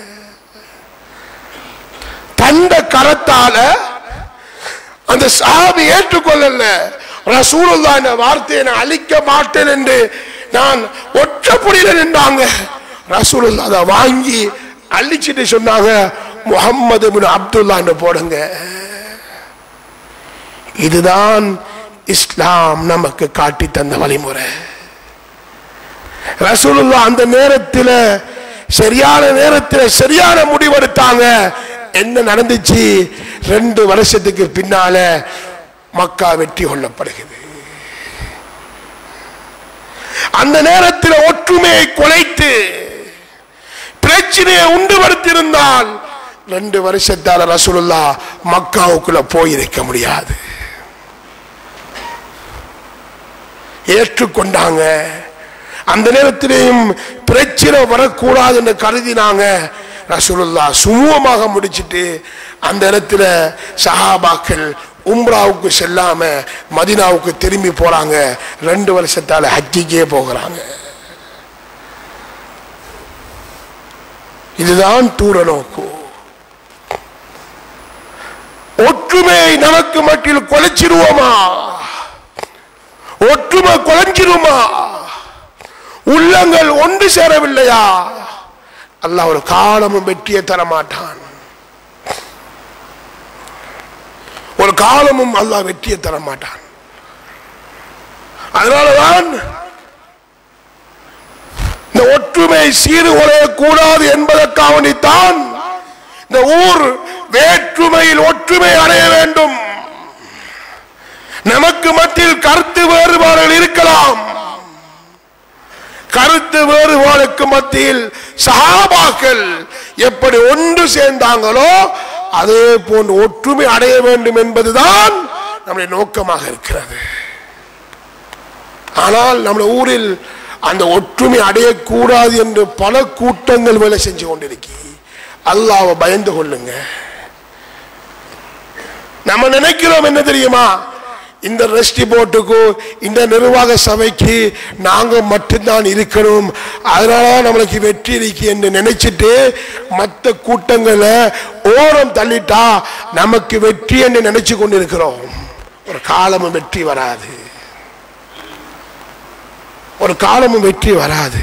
தண்ட கரத்தால அந்த சாமி ஏற்றுக்கொள்ளல ரசூலுல்லா என்ற வார்த்தையை நான் அழிக்க மாட்டேன் என்று நான் ஒற்றப்புடியில நின்றாங்க ரசூலுல்லா அதை வாங்கி அழிச்சிட்டு சொன்னாங்க முகம்மது பின் அப்துல்லா என்று போடுங்க இதுதான் இஸ்லாம் நமக்கு காட்டி தந்த வழிமுறை ரசூலுல்லா அந்த நேரத்தில் சரியான நேரத்தில் சரியான முடிவெடுத்தாங்க என்ன நடந்துச்சு ரெண்டு வருஷத்துக்கு பின்னால மக்கா வெற்றி கொள்ளப்படுகிறது அந்த நேரத்தில் ஒற்றுமையை குலைத்து பிரச்சனையை உண்டுபடுத்தியிருந்தால் ரெண்டு வருஷத்தால ரசூலுல்லா மக்காவுக்குள்ள போயிருக்க முடியாது ஏற்றுக்கொண்டாங்க அந்த நேரத்திலேயும் பிரச்சனை வரக்கூடாது என்று கருதினாங்க ரசூலுல்லா சுமூகமாக முடிச்சிட்டு அந்த இடத்துல சஹாபாக்கள் உம்ராவுக்கு செல்லாம மதினாவுக்கு திரும்பி போறாங்க ரெண்டு வருஷத்தால ஹஜ்ஜிக்கே போகிறாங்க இதுதான் தூர நோக்கு ஒற்றுமை நமக்கு மட்டில் கொலைச்சிருவோமா ஒற்றுமை குலைஞ்சிருமா உள்ளங்கள் ஒன்று சேரவில்லையா அல்லாஹ் ஒரு காலமும் வெற்றியை தர மாட்டான் ஒரு காலமும் அல்லாஹ் வெற்றியை தர மாட்டான் அதனாலதான் இந்த ஒற்றுமை சீர்குலையக்கூடாது என்பதற்காகத்தான் இந்த ஊர் வேற்றுமையில் ஒற்றுமை அடைய வேண்டும் நமக்கு மத்தியில் கருத்து வேறுபாடுகள் இருக்கலாம் கருத்து வேறுபாடுக்கு மத்தியில் சஹாபாக்கள் எப்படி ஒன்று சேர்ந்தாங்களோ அதே போன்று ஒற்றுமை அடைய வேண்டும் என்பதுதான் நம்முடைய நோக்கமாக இருக்கிறது ஆனால் நம்முடைய ஊரில் அந்த ஒற்றுமை அடையக்கூடாது என்று பல கூட்டங்கள் வேலை செஞ்சு கொண்டிருக்கி அல்லாவை பயந்து கொள்ளுங்க நம்ம நினைக்கிறோம் என்ன தெரியுமா இந்த ரெஸ்டி போர்ட்டுக்கு இந்த நிர்வாக சபைக்கு நாங்க மட்டும்தான் இருக்கணும் அதனால நம்மளுக்கு வெற்றி இருக்கு என்று நினைச்சிட்டு மற்ற கூட்டங்களை ஓரம் தள்ளிட்டா நமக்கு வெற்றி என்று நினைச்சு கொண்டிருக்கிறோம் ஒரு காலமும் வெற்றி வராது ஒரு காலமும் வெற்றி வராது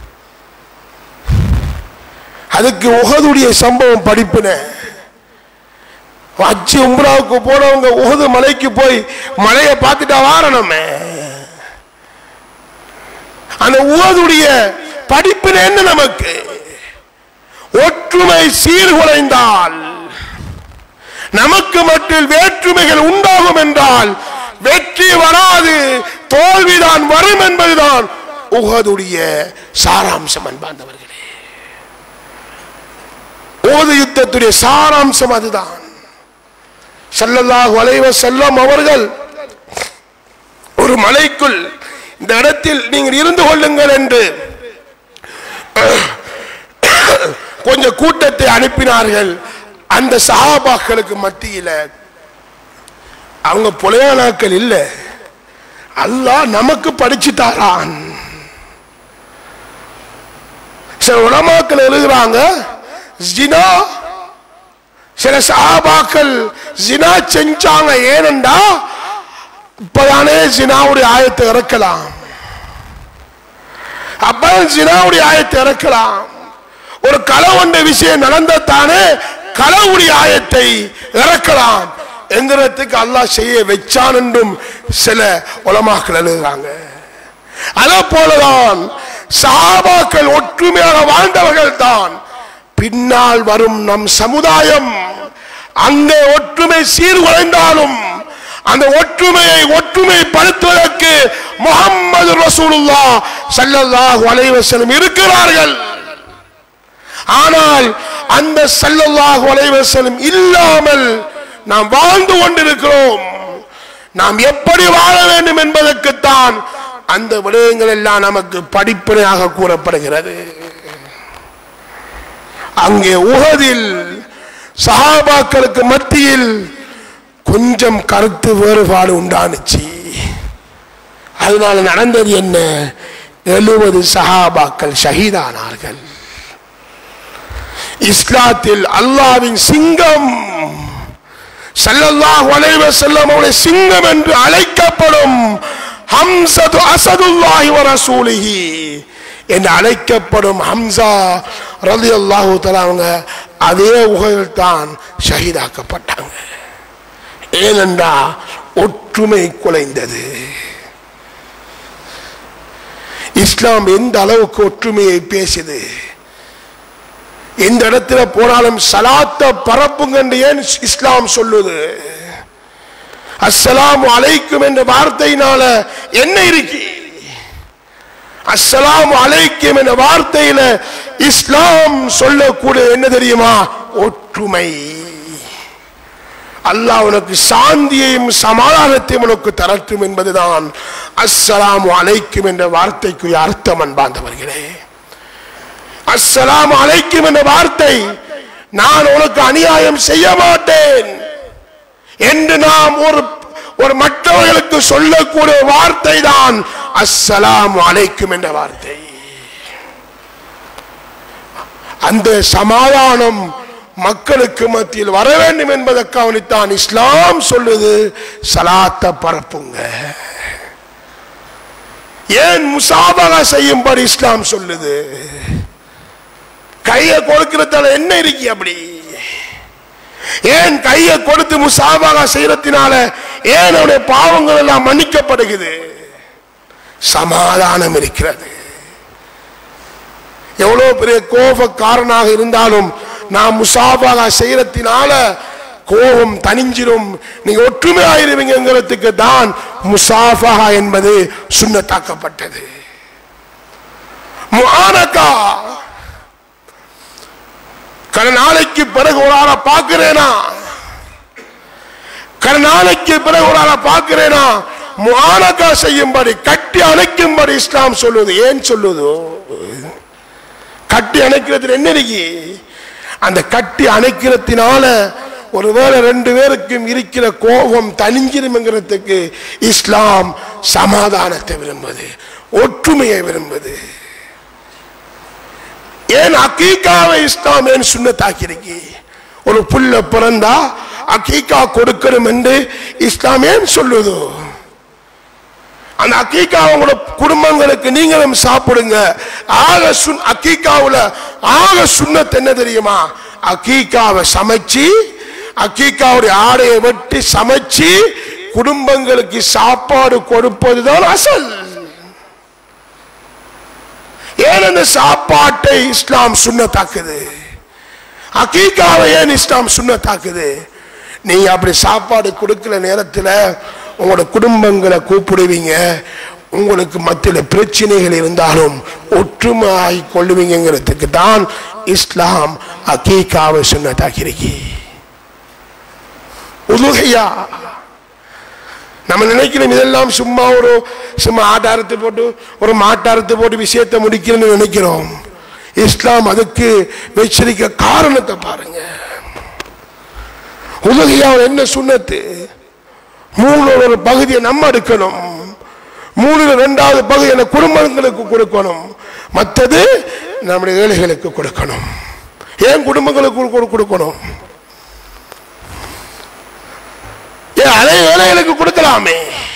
அதுக்கு உகதுடைய சம்பவம் படிப்பினேன் அச்சு உம்ராவுக்கு போனவங்க உகது மலைக்கு போய் மலையை பார்த்துட்டா வாரணுமே அந்த உகதுடைய படிப்பின என்ன நமக்கு ஒற்றுமை சீர்குலைந்தால் நமக்கு மட்டில் வேற்றுமைகள் உண்டாகும் என்றால் வெற்றி வராது தோல்விதான் வரும் என்பதுதான் உகதுடைய சாராம்சம் அன்பார்ந்தவர்களே ஓது யுத்தத்துடைய சாராம்சம் அதுதான் ஸல்லல்லாஹு அலைஹி வஸல்லம் அவர்கள் ஒரு மலைக்குள் இந்த இடத்தில் நீங்கள் இருந்து கொள்ளுங்கள் என்று கொஞ்சம் கூட்டத்தை அனுப்பினார்கள் அந்த சஹாபாக்களுக்கு மத்தியில அவங்க புலையானாக்கள் இல்ல அல்லாஹ் நமக்கு படிச்சு தாரான் சில உலமாக்கள் எழுதுறாங்க ஜினா சில சஹாபாக்கள் ஜினா செஞ்சாங்க ஏனென்றா இப்பதானே ஜினாவுடைய ஆயத்தை இறக்கலாம் அப்ப ஜினாவுடைய ஆயத்தை இறக்கலாம் ஒரு களவண்ட விஷயம் நடந்ததானே களவுடைய ஆயத்தை இறக்கலாம் எந்திரத்துக்கு அல்லாஹ் செய்ய வச்சான் என்றும் சில உலமாக்கள் எழுதுறாங்க அதே போலதான் சாபாக்கள் ஒற்றுமையாக வாழ்ந்தவர்கள் தான் பின்னால் வரும் நம் சமுதாயம் அங்கே ஒற்றுமை சீர்குலைந்தாலும் அந்த ஒற்றுமையை ஒற்றுமைப்படுத்துவதற்கு முகம்மது ரசூலுல்லா ஸல்லல்லாஹு அலைஹி வஸல்லம் இருக்கிறார்கள் ஆனால் அந்த ஸல்லல்லாஹு அலைஹி வஸல்லம் இல்லாமல் நாம் வாழ்ந்து கொண்டிருக்கிறோம் நாம் எப்படி வாழ வேண்டும் என்பதற்குத்தான் அந்த விடயங்கள் எல்லாம் நமக்கு படிப்பினையாக கூறப்படுகிறது அங்கே உகதில் சஹாபாக்களுக்கு மத்தியில் கொஞ்சம் கருத்து வேறுபாடு உண்டானுச்சு அதனால நடந்தது என்ன எழுபது சஹாபாக்கள் ஷஹீதானார்கள் இஸ்லாத்தில் அல்லாவின் சிங்கம் ஸல்லல்லாஹு அலைஹி வஸல்லம் அவருடைய சிங்கம் என்று அழைக்கப்படும் ஹம்சது அசதுல்லாஹி வ ரசூலிஹி என்று அழைக்கப்படும் ஹம்சா ரலியல்லாஹு தஆலா அவங்க அதே உகையில் தான் ஷஹீதாக்கப்பட்டாங்க ஏனென்றா ஒற்றுமை குலைந்தது இஸ்லாம் எந்த அளவுக்கு ஒற்றுமையை பேசுது எந்த இடத்துல போனாலும் சலாத்த பரப்புங்க என்று ஏன் இஸ்லாம் சொல்லுது அஸ்ஸலாமு அலைக்கும் என்ற வார்த்தையினால என்ன இருக்கு அஸ்ஸலாமு அலைக்கும் என்ற வார்த்தையில இஸ்லாம் சொல்லக்கூடிய என்ன தெரியுமா ஒற்றுமை அல்லாஹ் உனக்கு சாந்தியையும் சமாதானத்தையும் உனக்கு தரட்டும் என்பதுதான் அஸ்ஸலாமு அலைக்கும் என்ற வார்த்தைக்கு அர்த்தம் அன்பாந்தவர்களே அஸ்ஸலாமு அலைக்கும் என்ற வார்த்தை நான் உனக்கு அநியாயம் செய்ய மாட்டேன் என்று நாம் ஒரு ஒரு மற்றவர்களுக்கு சொல்லக்கூடிய வார்த்தை தான் அஸ்ஸலாமு அலைக்கும் என்ற வார்த்தை அந்த சமாதானம் மக்களுக்கு மத்தியில் வர வேண்டும் என்பதை கவனித்தான் இஸ்லாம் சொல்லுது சலாத்த பரப்புங்க ஏன் முசாபகா செய்யும்படி இஸ்லாம் சொல்லுது கையை கொடுக்கிறதால என்ன இருக்கு அப்படி ஏன் கையை கொடுத்து முசாபகா செய்யறதுனால ஏன் அவருடைய பாவங்கள் எல்லாம் மன்னிக்கப்படுகிறது சமாதானம் இருக்கிறது எவ்வளவு பெரிய கோபக்காரனாக இருந்தாலும் நாம் முசாபாகா செய்யறதுனால கோபம் தனிஞ்சிரும் நீங்க ஒற்றுமை ஆயிருவீங்கிறதுக்கு தான் முசாஃபஹா என்பது சுண்ணத்தாக்கப்பட்டது முஆனகா கட நாளைக்கு பிறகு ஒரு ஆளை பார்க்கிறேனா கட நாளைக்கு பிறகு ஒரு ஆளை பார்க்கிறேனா முஆனகா செய்யும்படி கட்டி அணைக்கும்படி இஸ்லாம் சொல்லுது ஏன் சொல்லுதோ கட்டி அணைக்கிறதுல என்ன இருக்கு அந்த கட்டி அணைக்கிறதுனால ஒருவேளை ரெண்டு பேருக்கும் இருக்கிற கோபம் தனிஞ்சிரும்ங்கிறதுக்கு இஸ்லாம் சமாதானத்தை விரும்புது ஒற்றுமையை விரும்புது ஏன் அக்கீக்காவை இஸ்லாம் ஏன் சுண்ணத்தாக்கிருக்கு ஒரு புள்ள பிறந்தா அக்கீக்கா கொடுக்கணும் என்று இஸ்லாம் ஏன் சொல்லுதோ அந்த அக்கீக்கா உங்களோட குடும்பங்களுக்கு நீங்களும் சாப்பிடுங்க ஆக சுன் அக்கீக்காவுல ஆக சுண்ணத் என்ன தெரியுமா அக்கீக்காவை சமைச்சு அக்கீக்காவுடைய ஆடையை வெட்டி சமைச்சு குடும்பங்களுக்கு சாப்பாடு கொடுப்பதுதான் அசல் ஏன் அந்த சாப்பாட்டை இஸ்லாம் சுண்ணத்தாக்குது அக்கீக்காவை ஏன் இஸ்லாம் சுண்ணத்தாக்குது நீங்க அப்படி சாப்பாடு கொடுக்கிற நேரத்தில் உங்களோட குடும்பங்களை கூப்பிடுவீங்க உங்களுக்கு மத்தியில் பிரச்சனைகள் இருந்தாலும் ஒற்றுமையாகி கொள்ளுவீங்கிறதுக்கு தான் இஸ்லாம் அக்கீக்காவை சுண்ணத்தாக்கிருக்கி உதுகையா நம்ம நினைக்கிறோம் இதெல்லாம் சும்மா ஒரு சும்மா ஆட்டாரத்தை போட்டு ஒரு மாட்டாரத்தை போட்டு விஷயத்தை முடிக்கணும்னு நினைக்கிறோம் இஸ்லாம் அதுக்கு வச்சிருக்க காரணத்தை பாருங்க உலகையாவில் என்ன சுண்ணத்து மூணு ஒரு பகுதியை நம்ம எடுக்கணும் மூணுல ரெண்டாவது பகுதியை குடும்பங்களுக்கு கொடுக்கணும் மற்றது நம்முடைய ஏழைகளுக்கு கொடுக்கணும் ஏன் குடும்பங்களுக்கு கொடு- கொடுக்கணும் ஏன் அதே ஏழைகளுக்கு கொடுக்கலாமே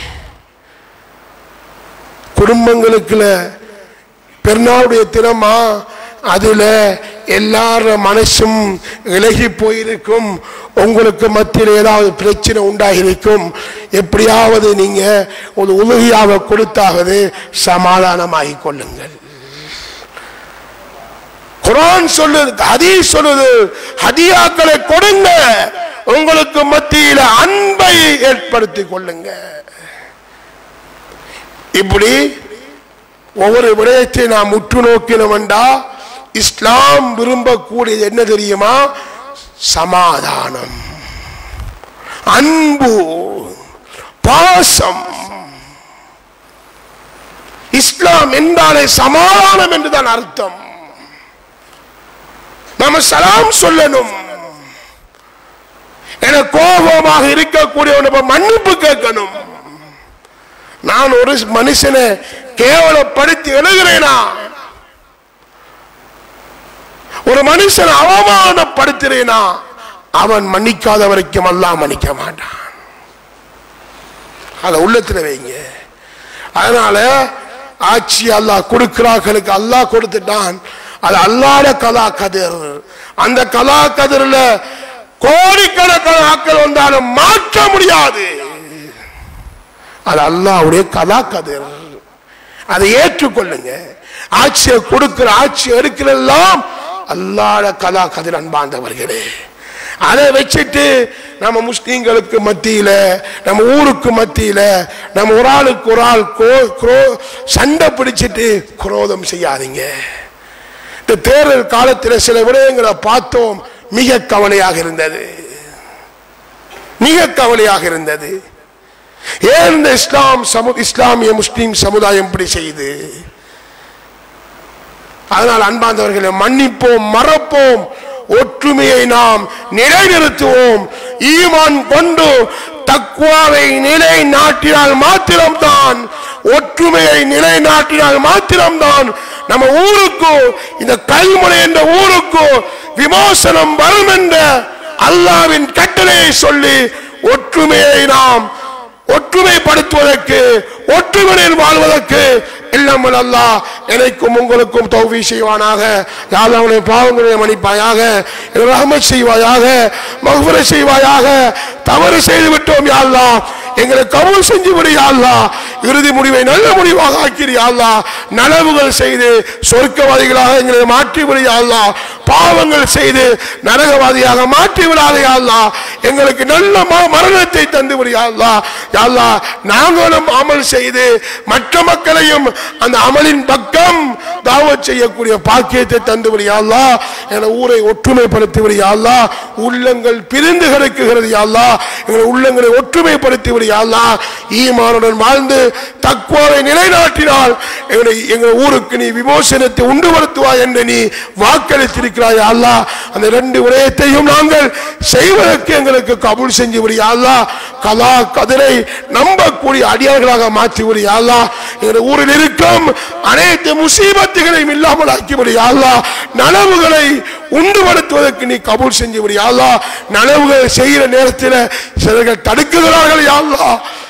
குடும்பங்களுக்குள்ள பெருநாளுடைய தினமா அதுல எல்லார மனசும் இலகி போயிருக்கும் உங்களுக்கு மத்தியில் ஏதாவது பிரச்சனை உண்டாகிருக்கும் எப்படியாவது நீங்க ஒரு உதவியாக கொடுத்தாவது சமாதானமாகிக் கொள்ளுங்கள் குரான் சொல்லுது ஹதீஸ் சொல்லுது ஹதியாக்களை கொடுங்க உங்களுக்கு மத்தியில அன்பை ஏற்படுத்திக் கொள்ளுங்க இப்படி ஒவ்வொரு விடயத்தை நாம் உற்று நோக்கினோம்டா இஸ்லாம் விரும்பக்கூடியது என்ன தெரியுமா சமாதானம் அன்பு பாசம் இஸ்லாம் என்றாலே சமாதானம் என்றுதான் அர்த்தம் நம்ம சலாம் சொல்லணும் என கோபமாக இருக்கக்கூடிய மன்னிப்பு கேட்கணும் நான் ஒரு மனுஷனை கேவலப்படுத்தி எழுகிறேனா ஒரு மனுஷனை அவமானப்படுத்துறேனா அவன் மன்னிக்காத வரைக்கும் அல்லாஹ் மன்னிக்க மாட்டான் அதை உள்ளத்துல வைங்க அதனால ஆட்சி அல்லாஹ் கொடுக்கிறார்களுக்கு அல்லாஹ் கொடுத்துட்டான் அது அல்லாத கலா கதிர் அந்த கலா கதிரில் கோடிக்கணக்கான ஆட்கள் வந்தாலும் மாற்ற முடியாது அது அல்லாஹ்வுடைய கலா கதிர் அதை ஏற்றுக்கொள்ளுங்க ஆட்சியை கொடுக்கிற ஆட்சி எடுக்கிறெல்லாம் அல்லாத கலா கதிர் அன்பாண்டவர்களே அதை வச்சுட்டு நம்ம முஸ்லீம்களுக்கு மத்தியில நம்ம ஊருக்கு மத்தியில நம்ம ஒரு ஆளுக்கு ஒரு ஆள் கோ- குரோ- சண்டை பிடிச்சிட்டு குரோதம் செய்யாதீங்க இந்த தேர்தல் காலத்தில் சில விடயங்களை பார்த்தோம் மிக கவலையாக இருந்தது மிக கவலையாக இருந்தது ஏன் இந்த இஸ்லாம் சமு இஸ்லாமிய முஸ்லீம் சமுதாயம் இப்படி செய்யுது அதனால் அன்பாந்தவர்களை மன்னிப்போம் மறப்போம் ஒற்றுமையை நாம் நிலைநிறுத்துவோம் ஈமான் கொண்டு தக்குவாவை நிலைநாட்டினால் மாத்திரம்தான் ஒற்றுமையை நிலைநாட்டினால் மாத்திரம்தான் நம்ம ஊருக்கு இந்த கல்முனை என்ற ஊருக்கு விமோசனம் வரும் என்ற அல்லாவின் கட்டளையை சொல்லி ஒற்றுமையை நாம் ஒற்றுமைப்படுத்துவதற்கு ஒற்றுமையில் வாழ்வதற்கு இல்லாமல் அல்லாஹ் எனக்கும் உங்களுக்கும் தௌவி செய்வானாக யாழ்லாவுடைய பாவங்களை மன்னிப்பாயாக ரஹமத் செய்வாயாக மகுபரை செய்வாயாக தவறு செய்து விட்டோம் யாழ்லா எங்களை கபூல் செஞ்சு விடியாள்லா இறுதி முடிவை நல்ல முடிவாக ஆக்கிறியாள்லா நனவுகள் செய்து சொர்க்கவாதிகளாக எங்களை மாற்றி விடியாள்லா பாவங்கள் செய்து நரகவாதியாக மாற்றி விடாதையாள்லா எங்களுக்கு நல்ல ம- மரணத்தை தந்து விடியாள்லா யாழ்லா நாங்களும் அமல் செய்து மற்ற மக்களையும் அந்த அமலின் பக்கம் தாவத் செய்யக்கூடிய பாக்கியத்தை தந்து விடியாள்லா என ஊரை ஒற்றுமைப்படுத்தி விடியாள்லா உள்ளங்கள் பிரிந்து கிடக்குகிறது யாழ்லா எங்கள் உள்ளங்களை ஒற்றுமைப்படுத்தி விடியாள்லா ஈமானுடன் வாழ்ந்து தக்குவாவை நிலைநாட்டினால் எங்களை எங்கள் ஊருக்கு நீ விமோசனத்தை உண்டுபடுத்துவாய் என்று நீ வாக்களித்திருக்கிறாய் அல்லா அந்த ரெண்டு விடயத்தையும் நாங்கள் செய்வதற்கு எங்களுக்கு கபூல் செஞ்சு விடியாள்லா கலா கதிரை நம்பக்கூடிய அடியார்களாக மாற்றி விடியாள்லா எங்கள் ஊரில் இருக்கும் அனைத்து முசீபத்துகளையும் இல்லாமல் ஆக்கி விடியாள்லா நனவுகளை உண்டுபடுத்துவதற்கு நீ கபூல் செஞ்சு விடியாள்லா நனவுகள் செய்கிற நேரத்தில் சிலர்கள் தடுக்குகிறார்கள் யாழ்லா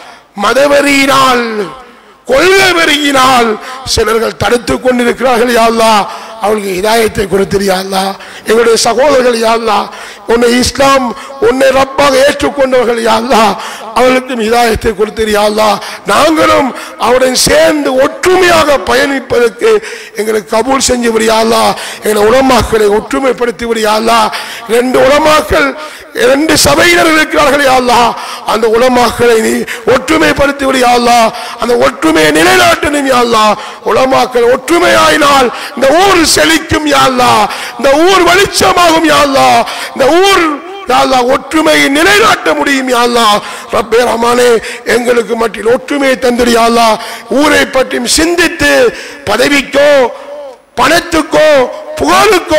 மதவெறியினால் கொள்கை வெறியினால் சிலர்கள் தடுத்துக் கொண்டிருக்கிறார்கள் யாழ்லா அவளுக்கு இதாயத்தை கொடுத்திரு யாழ்லா எங்களுடைய சகோதரர்கள் யாழ்லா உன்னை இஸ்லாம் உன்னை ரப்பாக ஏற்றுக்கொண்டவர்கள் யாழ்லா அவளுக்கும் இதாயத்தை கொடுத்திரு யாழ்லா நாங்களும் அவருடன் சேர்ந்து ஒற்றுமையாக பயணிப்பதற்கு எங்களுக்கு கபூல் செஞ்சு விடியாள்லா எங்களை உலமாக்களை ஒற்றுமைப்படுத்தி விடியாள்லா ரெண்டு உலமாக்கள் ரெண்டு சபையினர் இருக்கிறார்கள் யாழ்லா அந்த உலமாக்களை நீ ஒற்றுமைப்படுத்தி விடியாள்லா அந்த ஒற்றுமையை நிலைநாட்டணும் யாழ்லா உலமாக்கள் ஒற்றுமையாயினால் இந்த ஊர் செழிக்கும் யாழ்லா இந்த ஊர் வெளிச்சமாகும் யாழ்லா இந்த ஊர் யாழ்லா ஒற்றுமையை நிலைநாட்ட முடியும் யாழ்லா ரப்பே ரமானே எங்களுக்கு மட்டில் ஒற்றுமையை தந்திரு யாழ்லா ஊரை பற்றியும் சிந்தித்து பதவிக்கோ பணத்துக்கோ புகழுக்கோ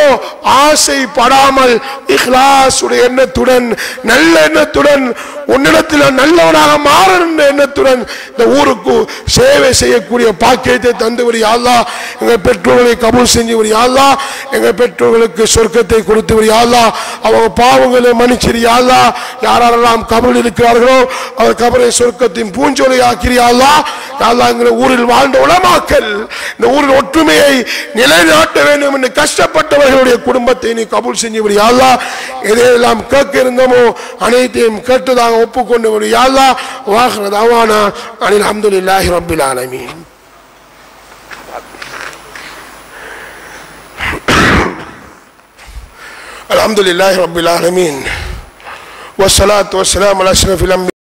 ஆசைப்படாமல் இஹ்லாஸ் உடைய எண்ணத்துடன் நல்ல எண்ணத்துடன் உன்னிடத்தில் நல்லவனாக மாறணும் என்ற எண்ணத்துடன் இந்த ஊருக்கு சேவை செய்யக்கூடிய பாக்கியத்தை தந்து விடியாதா எங்கள் பெற்றோர்களை கபூல் செஞ்சு விடியாதா எங்கள் பெற்றோர்களுக்கு சொர்க்கத்தை கொடுத்து விடியாதா அவங்க பாவங்களை மன்னிச்சிரியாதா யாரெல்லாம் கபல் இருக்கிறார்களோ அவர் கபரை சொர்க்கத்தின் பூஞ்சோலை ஆக்கிறியாதா யாழ்லா எங்களை ஊரில் வாழ்ந்த உலமாக்கல் இந்த ஊரில் ஒற்றுமையை நிலைநாட்ட வேண்டும் என்று கஷ்டப்பட்டவர்களுடைய குடும்பத்தை நீ கபூல் செஞ்சு விடியாதா எதையெல்லாம் கேட்க இருந்தோமோ அனைத்தையும் கேட்டதாக ஒப்புக்கொண்டு விடியாதா வாகனதாவானா அனில் அஹமதுல்லாஹி ரபில் ஆலமீன் الحمد لله رب العالمين والصلاة والسلام على أشرف الأنبياء